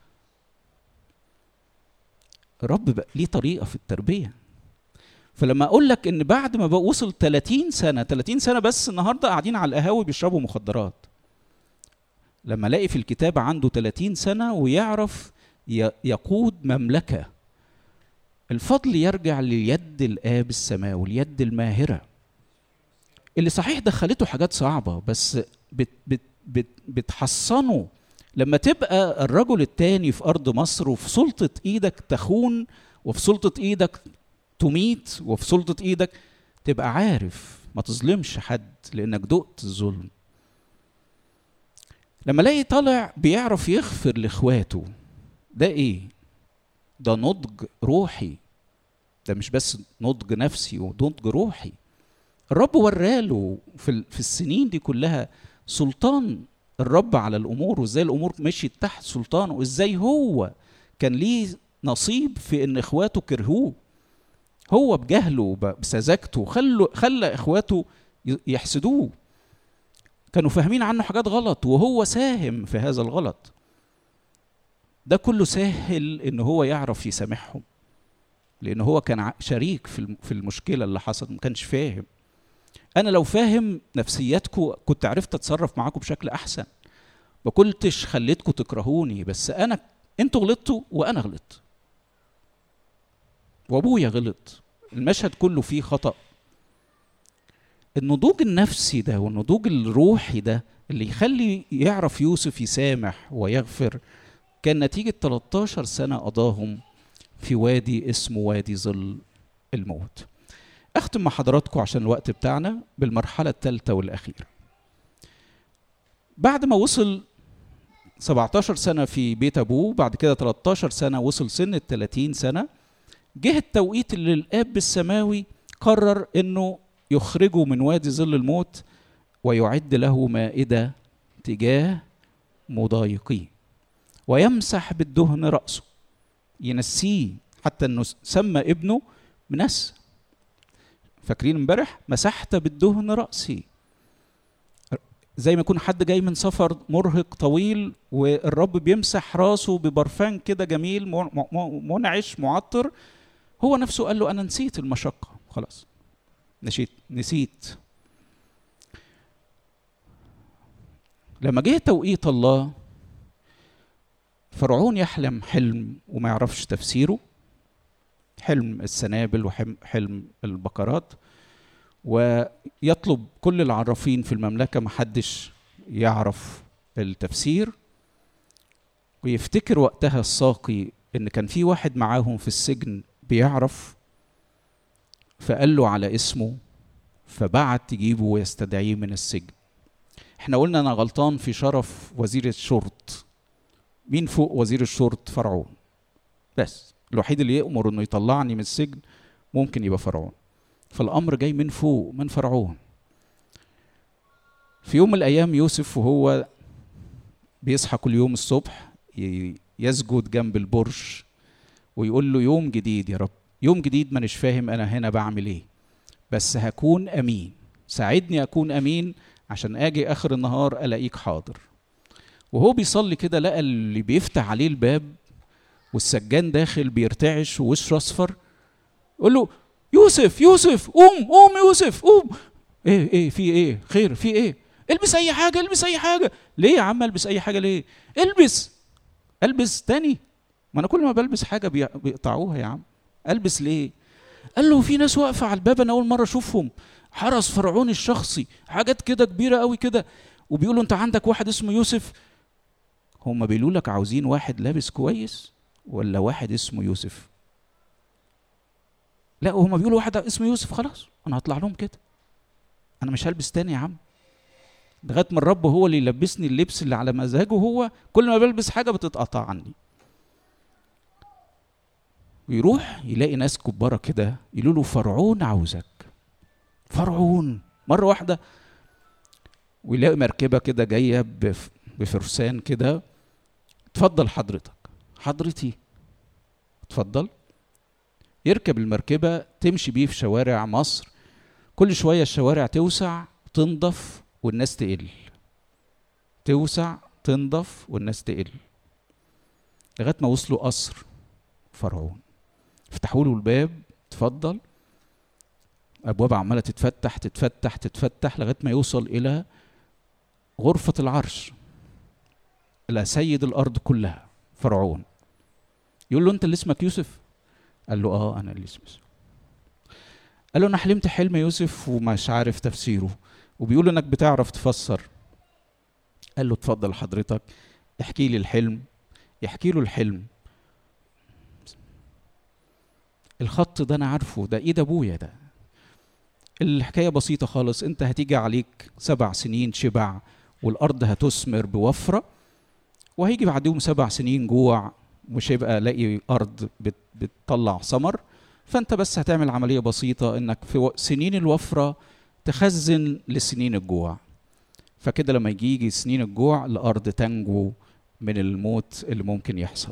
الرب بقى ليه طريقه في التربيه فلما اقول لك ان بعد ما بقى وصل 30 سنه 30 سنه بس النهارده قاعدين على القهاوي بيشربوا مخدرات لما الاقي في الكتاب عنده 30 سنه ويعرف ي- يقود مملكه الفضل يرجع ليد الاب السماوي اليد الماهره اللي صحيح دخلته حاجات صعبه بس بت بت بت بتحصنه لما تبقى الرجل التاني في ارض مصر وفي سلطه ايدك تخون وفي سلطه ايدك تميت وفي سلطه ايدك تبقى عارف ما تظلمش حد لانك دقت الظلم لما الاقي طالع بيعرف يغفر لاخواته ده ايه ده نضج روحي ده مش بس نضج نفسي ونضج روحي الرب وراله في ال- في السنين دي كلها سلطان الرب على الامور وازاي الامور مشيت تحت سلطانه وازاي هو كان ليه نصيب في ان اخواته كرهوه هو بجهله ب- بسذاجته خلوا خلى اخواته ي- يحسدوه كانوا فاهمين عنه حاجات غلط وهو ساهم في هذا الغلط ده كله سهل ان هو يعرف يسامحهم لان هو كان ع- شريك في الم- في المشكله اللي حصلت ما كانش فاهم انا لو فاهم نفسياتكم كنت عرفت اتصرف معاكم بشكل احسن ما كنتش خليتكم تكرهوني بس انا انتوا غلطتوا وانا غلطت وابويا غلط المشهد كله فيه خطأ النضوج النفسي ده والنضوج الروحي ده اللي يخلي يعرف يوسف يسامح ويغفر كان نتيجة 13 سنة قضاهم في وادي اسمه وادي ظل الموت اختم مع حضراتكم عشان الوقت بتاعنا بالمرحله الثالثه والاخيره بعد ما وصل 17 سنه في بيت ابوه بعد كده 13 سنه وصل سن ال 30 سنه جه التوقيت اللي الاب السماوي قرر انه يخرجه من وادي ظل الموت ويعد له مائده تجاه مضايقيه ويمسح بالدهن راسه ينسيه حتى انه سمى ابنه منسى فاكرين امبارح مسحت بالدهن راسي زي ما يكون حد جاي من سفر مرهق طويل والرب بيمسح راسه ببرفان كده جميل منعش معطر هو نفسه قال له انا نسيت المشقه خلاص نسيت نسيت لما جه توقيت الله فرعون يحلم حلم وما يعرفش تفسيره حلم السنابل وحلم البقرات ويطلب كل العرافين في المملكة محدش يعرف التفسير ويفتكر وقتها الساقي ان كان في واحد معاهم في السجن بيعرف فقال له على اسمه فبعت تجيبه ويستدعيه من السجن احنا قلنا انا غلطان في شرف وزير الشرط مين فوق وزير الشرط فرعون بس الوحيد اللي يأمر انه يطلعني من السجن ممكن يبقى فرعون فالامر جاي من فوق من فرعون في يوم من الايام يوسف وهو بيصحى كل يوم الصبح يسجد جنب البرج ويقول له يوم جديد يا رب يوم جديد مانيش فاهم انا هنا بعمل ايه بس هكون امين ساعدني اكون امين عشان اجي اخر النهار الاقيك حاضر وهو بيصلي كده لقى اللي بيفتح عليه الباب والسجان داخل بيرتعش ووشه اصفر يقول له يوسف يوسف قوم قوم يوسف قوم ايه ايه في ايه خير في ايه البس اي حاجه البس اي حاجه ليه يا عم البس اي حاجه ليه البس البس تاني ما انا كل ما بلبس حاجه بيقطعوها يا عم البس ليه قال له في ناس واقفه على الباب انا اول مره اشوفهم حرس فرعون الشخصي حاجات كده كبيره قوي كده وبيقولوا انت عندك واحد اسمه يوسف هم بيقولوا لك عاوزين واحد لابس كويس ولا واحد اسمه يوسف لا هما بيقولوا واحد اسمه يوسف خلاص انا هطلع لهم كده انا مش هلبس تاني يا عم لغايه ما الرب هو اللي يلبسني اللبس اللي على مزاجه هو كل ما بلبس حاجه بتتقطع عني ويروح يلاقي ناس كبارة كده يقولوا له فرعون عاوزك فرعون مرة واحدة ويلاقي مركبة كده جاية بفرسان كده اتفضل حضرتك حضرتي اتفضل يركب المركبة تمشي بيه في شوارع مصر كل شوية الشوارع توسع تنضف والناس تقل توسع تنضف والناس تقل لغاية ما وصلوا قصر فرعون فتحوا له الباب اتفضل ابواب عماله تتفتح تتفتح تتفتح لغايه ما يوصل الى غرفه العرش الى سيد الارض كلها فرعون يقول له انت اللي اسمك يوسف قال له اه انا اللي اسمي يوسف قال له انا حلمت حلم يوسف ومش عارف تفسيره وبيقول انك بتعرف تفسر قال له اتفضل حضرتك احكي لي الحلم يحكي له الحلم الخط ده انا عارفه ده ايد ابويا ده الحكايه بسيطه خالص انت هتيجي عليك سبع سنين شبع والارض هتثمر بوفره وهيجي بعدهم سبع سنين جوع مش هيبقى لاقي ارض بتطلع ثمر فانت بس هتعمل عمليه بسيطه انك في سنين الوفره تخزن لسنين الجوع فكده لما يجي يجي سنين الجوع الارض تنجو من الموت اللي ممكن يحصل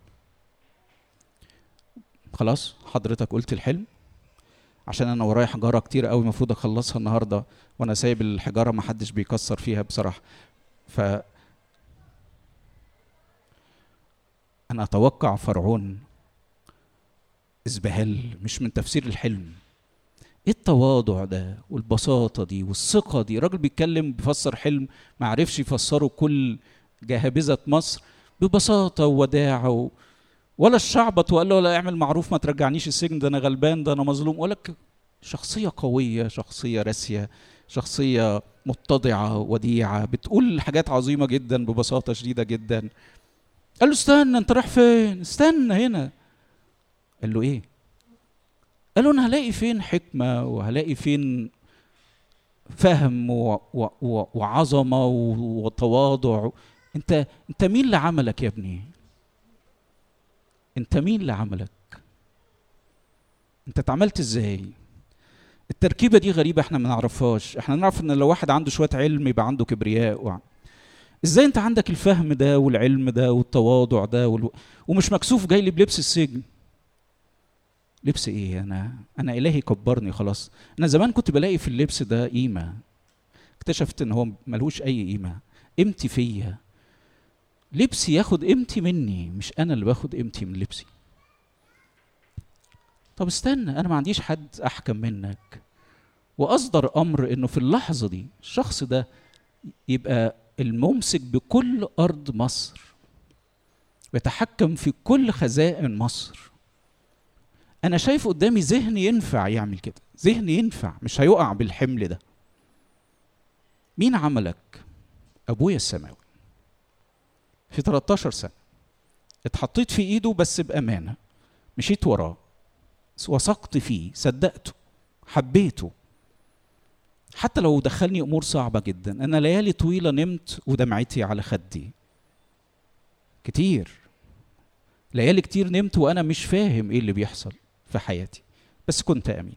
خلاص حضرتك قلت الحلم عشان انا ورايا حجاره كتير قوي المفروض اخلصها النهارده وانا سايب الحجاره ما حدش بيكسر فيها بصراحه ف انا اتوقع فرعون ازبهل مش من تفسير الحلم ايه التواضع ده والبساطه دي والثقه دي راجل بيتكلم بيفسر حلم ما عرفش يفسره كل جهابذه مصر ببساطه ووداعه و... ولا الشعبط وقال له ولا اعمل معروف ما ترجعنيش السجن ده انا غلبان ده انا مظلوم ولك شخصيه قويه شخصيه راسيه شخصيه متضعه وديعه بتقول حاجات عظيمه جدا ببساطه شديده جدا قال له استنى انت رايح فين استنى هنا قال له ايه قالوا انا هلاقي فين حكمه وهلاقي فين فهم و... و... و... وعظمه وتواضع انت انت مين اللي عملك يا ابني انت مين اللي عملك انت اتعملت ازاي التركيبه دي غريبه احنا ما نعرفهاش احنا نعرف ان لو واحد عنده شويه علم يبقى عنده كبرياء و... ازاي انت عندك الفهم ده والعلم ده والتواضع ده وال... ومش مكسوف جاي لي بلبس السجن لبس ايه انا انا الهي كبرني خلاص انا زمان كنت بلاقي في اللبس ده قيمه اكتشفت ان هو ملهوش اي قيمه قيمتي فيا لبسي ياخد قيمتي مني مش انا اللي باخد قيمتي من لبسي طب استنى انا ما عنديش حد احكم منك واصدر امر انه في اللحظه دي الشخص ده يبقى الممسك بكل ارض مصر ويتحكم في كل خزائن مصر انا شايف قدامي ذهن ينفع يعمل كده ذهن ينفع مش هيقع بالحمل ده مين عملك ابويا السماوي في 13 سنه اتحطيت في ايده بس بامانه مشيت وراه وثقت فيه صدقته حبيته حتى لو دخلني امور صعبه جدا انا ليالي طويله نمت ودمعتي على خدي كتير ليالي كتير نمت وانا مش فاهم ايه اللي بيحصل في حياتي بس كنت امين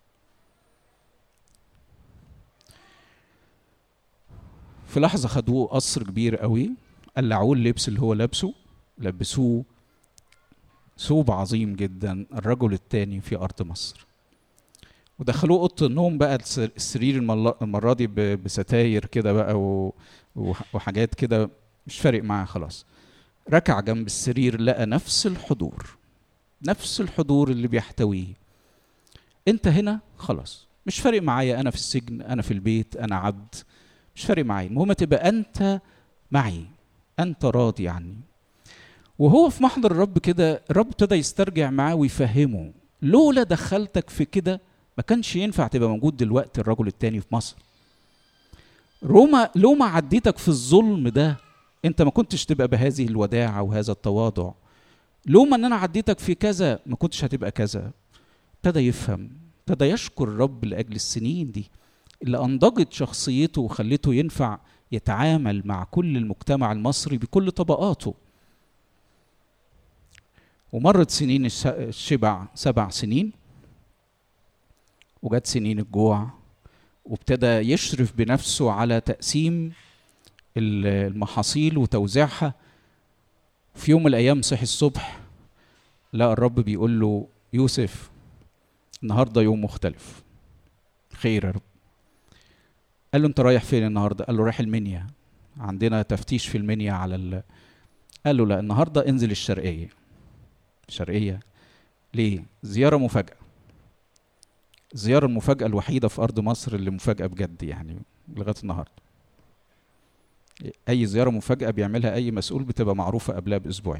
في لحظه خدوه قصر كبير قوي قلعوه اللبس اللي هو لابسه لبسوه ثوب عظيم جدا الرجل الثاني في ارض مصر ودخلوه اوضه النوم بقى السرير المره دي بستاير كده بقى وحاجات كده مش فارق معاه خلاص ركع جنب السرير لقى نفس الحضور نفس الحضور اللي بيحتويه انت هنا خلاص مش فارق معايا انا في السجن انا في البيت انا عبد مش فارق معايا المهم تبقى انت معي انت راضي عني وهو في محضر الرب كده الرب ابتدى يسترجع معاه ويفهمه لولا دخلتك في كده ما كانش ينفع تبقى موجود دلوقتي الرجل التاني في مصر روما لو ما عديتك في الظلم ده انت ما كنتش تبقى بهذه الوداعة وهذا التواضع لو ما ان انا عديتك في كذا ما كنتش هتبقى كذا ابتدى يفهم ابتدى يشكر الرب لاجل السنين دي اللي انضجت شخصيته وخلته ينفع يتعامل مع كل المجتمع المصري بكل طبقاته ومرت سنين الشبع سبع سنين وجت سنين الجوع وابتدى يشرف بنفسه على تقسيم المحاصيل وتوزيعها في يوم من الايام صحي الصبح لقى الرب بيقول له يوسف النهارده يوم مختلف خير يا رب قال له انت رايح فين النهارده قال له رايح المنيا عندنا تفتيش في المنيا على ال... قال له لا النهارده انزل الشرقيه الشرقيه ليه زياره مفاجاه الزياره المفاجاه الوحيده في ارض مصر اللي مفاجاه بجد يعني لغايه النهارده اي زياره مفاجاه بيعملها اي مسؤول بتبقى معروفه قبلها باسبوعين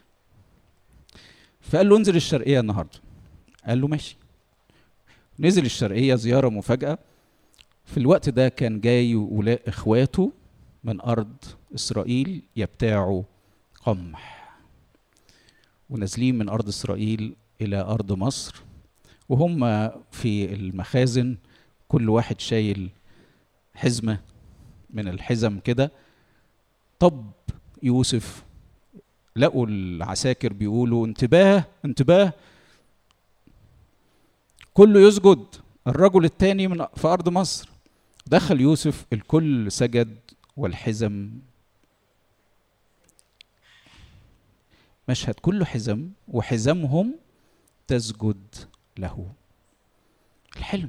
فقال له انزل الشرقيه النهارده قال له ماشي نزل الشرقيه زياره مفاجاه في الوقت ده كان جاي ولاء اخواته من ارض اسرائيل يبتاعوا قمح ونازلين من ارض اسرائيل الى ارض مصر وهم في المخازن كل واحد شايل حزمه من الحزم كده طب يوسف لقوا العساكر بيقولوا انتباه انتباه كله يسجد الرجل الثاني من في ارض مصر دخل يوسف الكل سجد والحزم مشهد كله حزم وحزمهم تسجد له الحلم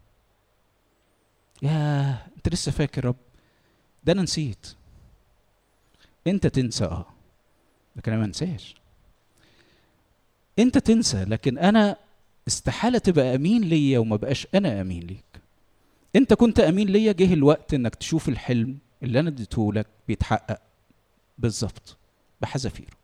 يا انت لسه فاكر رب ده انا نسيت انت تنسى اه لكن انا ما انساش انت تنسى لكن انا استحاله تبقى امين ليا وما بقاش انا امين ليك انت كنت امين ليا جه الوقت انك تشوف الحلم اللي انا اديته لك بيتحقق بالظبط بحذافيره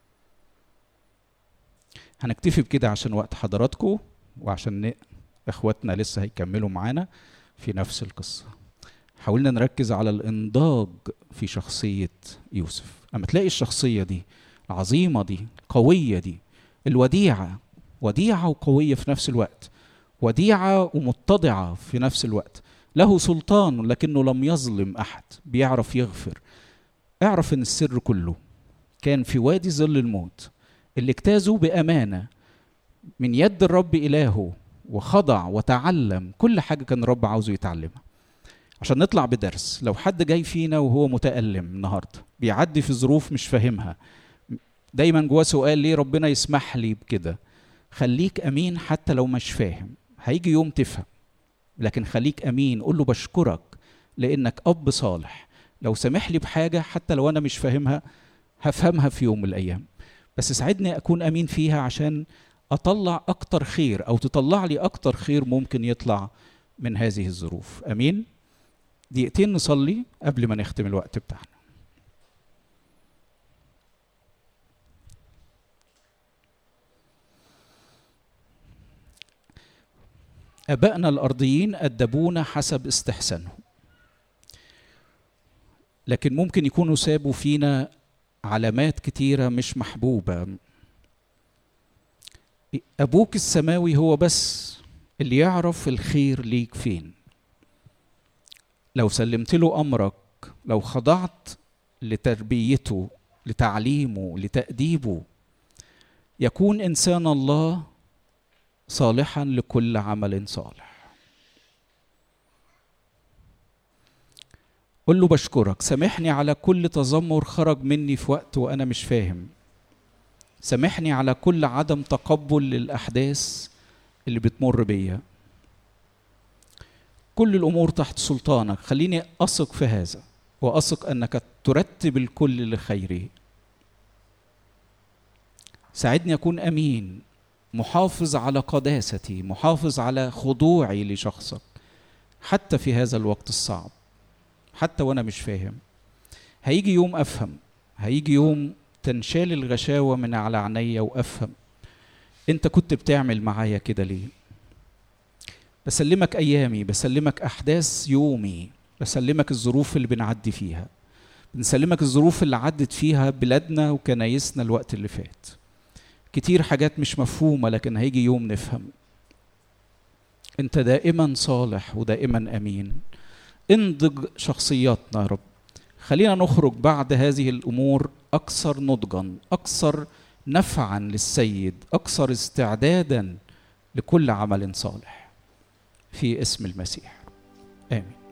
هنكتفي بكده عشان وقت حضراتكم وعشان اخواتنا لسه هيكملوا معانا في نفس القصه حاولنا نركز على الانضاج في شخصيه يوسف اما تلاقي الشخصيه دي العظيمه دي القويه دي الوديعه وديعه وقويه في نفس الوقت وديعة ومتضعة في نفس الوقت له سلطان لكنه لم يظلم أحد بيعرف يغفر اعرف ان السر كله كان في وادي ظل الموت اللي اجتازه بأمانة من يد الرب إلهه وخضع وتعلم كل حاجة كان الرب عاوزه يتعلمها عشان نطلع بدرس لو حد جاي فينا وهو متألم النهاردة بيعدي في ظروف مش فاهمها دايما جواه سؤال ليه ربنا يسمح لي بكده خليك أمين حتى لو مش فاهم هيجي يوم تفهم لكن خليك أمين قول له بشكرك لأنك أب صالح لو سامح لي بحاجة حتى لو أنا مش فاهمها هفهمها في يوم من الأيام بس ساعدني أكون أمين فيها عشان أطلع أكتر خير أو تطلع لي أكتر خير ممكن يطلع من هذه الظروف أمين دقيقتين نصلي قبل ما نختم الوقت بتاعنا أبائنا الأرضيين أدبونا حسب استحسانهم لكن ممكن يكونوا سابوا فينا علامات كتيرة مش محبوبة أبوك السماوي هو بس اللي يعرف الخير ليك فين لو سلمت له أمرك لو خضعت لتربيته لتعليمه لتأديبه يكون إنسان الله صالحا لكل عمل صالح قل له بشكرك سامحني على كل تذمر خرج مني في وقت وانا مش فاهم سامحني على كل عدم تقبل للاحداث اللي بتمر بيا كل الامور تحت سلطانك خليني اثق في هذا واثق انك ترتب الكل لخيري ساعدني اكون امين محافظ على قداستي محافظ على خضوعي لشخصك حتى في هذا الوقت الصعب حتى وانا مش فاهم هيجي يوم افهم هيجي يوم تنشال الغشاوه من على عينيا وافهم انت كنت بتعمل معايا كده ليه بسلمك ايامي بسلمك احداث يومي بسلمك الظروف اللي بنعدي فيها بنسلمك الظروف اللي عدت فيها بلادنا وكنايسنا الوقت اللي فات كتير حاجات مش مفهومة لكن هيجي يوم نفهم انت دائما صالح ودائما امين انضج شخصياتنا يا رب خلينا نخرج بعد هذه الامور اكثر نضجا اكثر نفعا للسيد اكثر استعدادا لكل عمل صالح في اسم المسيح امين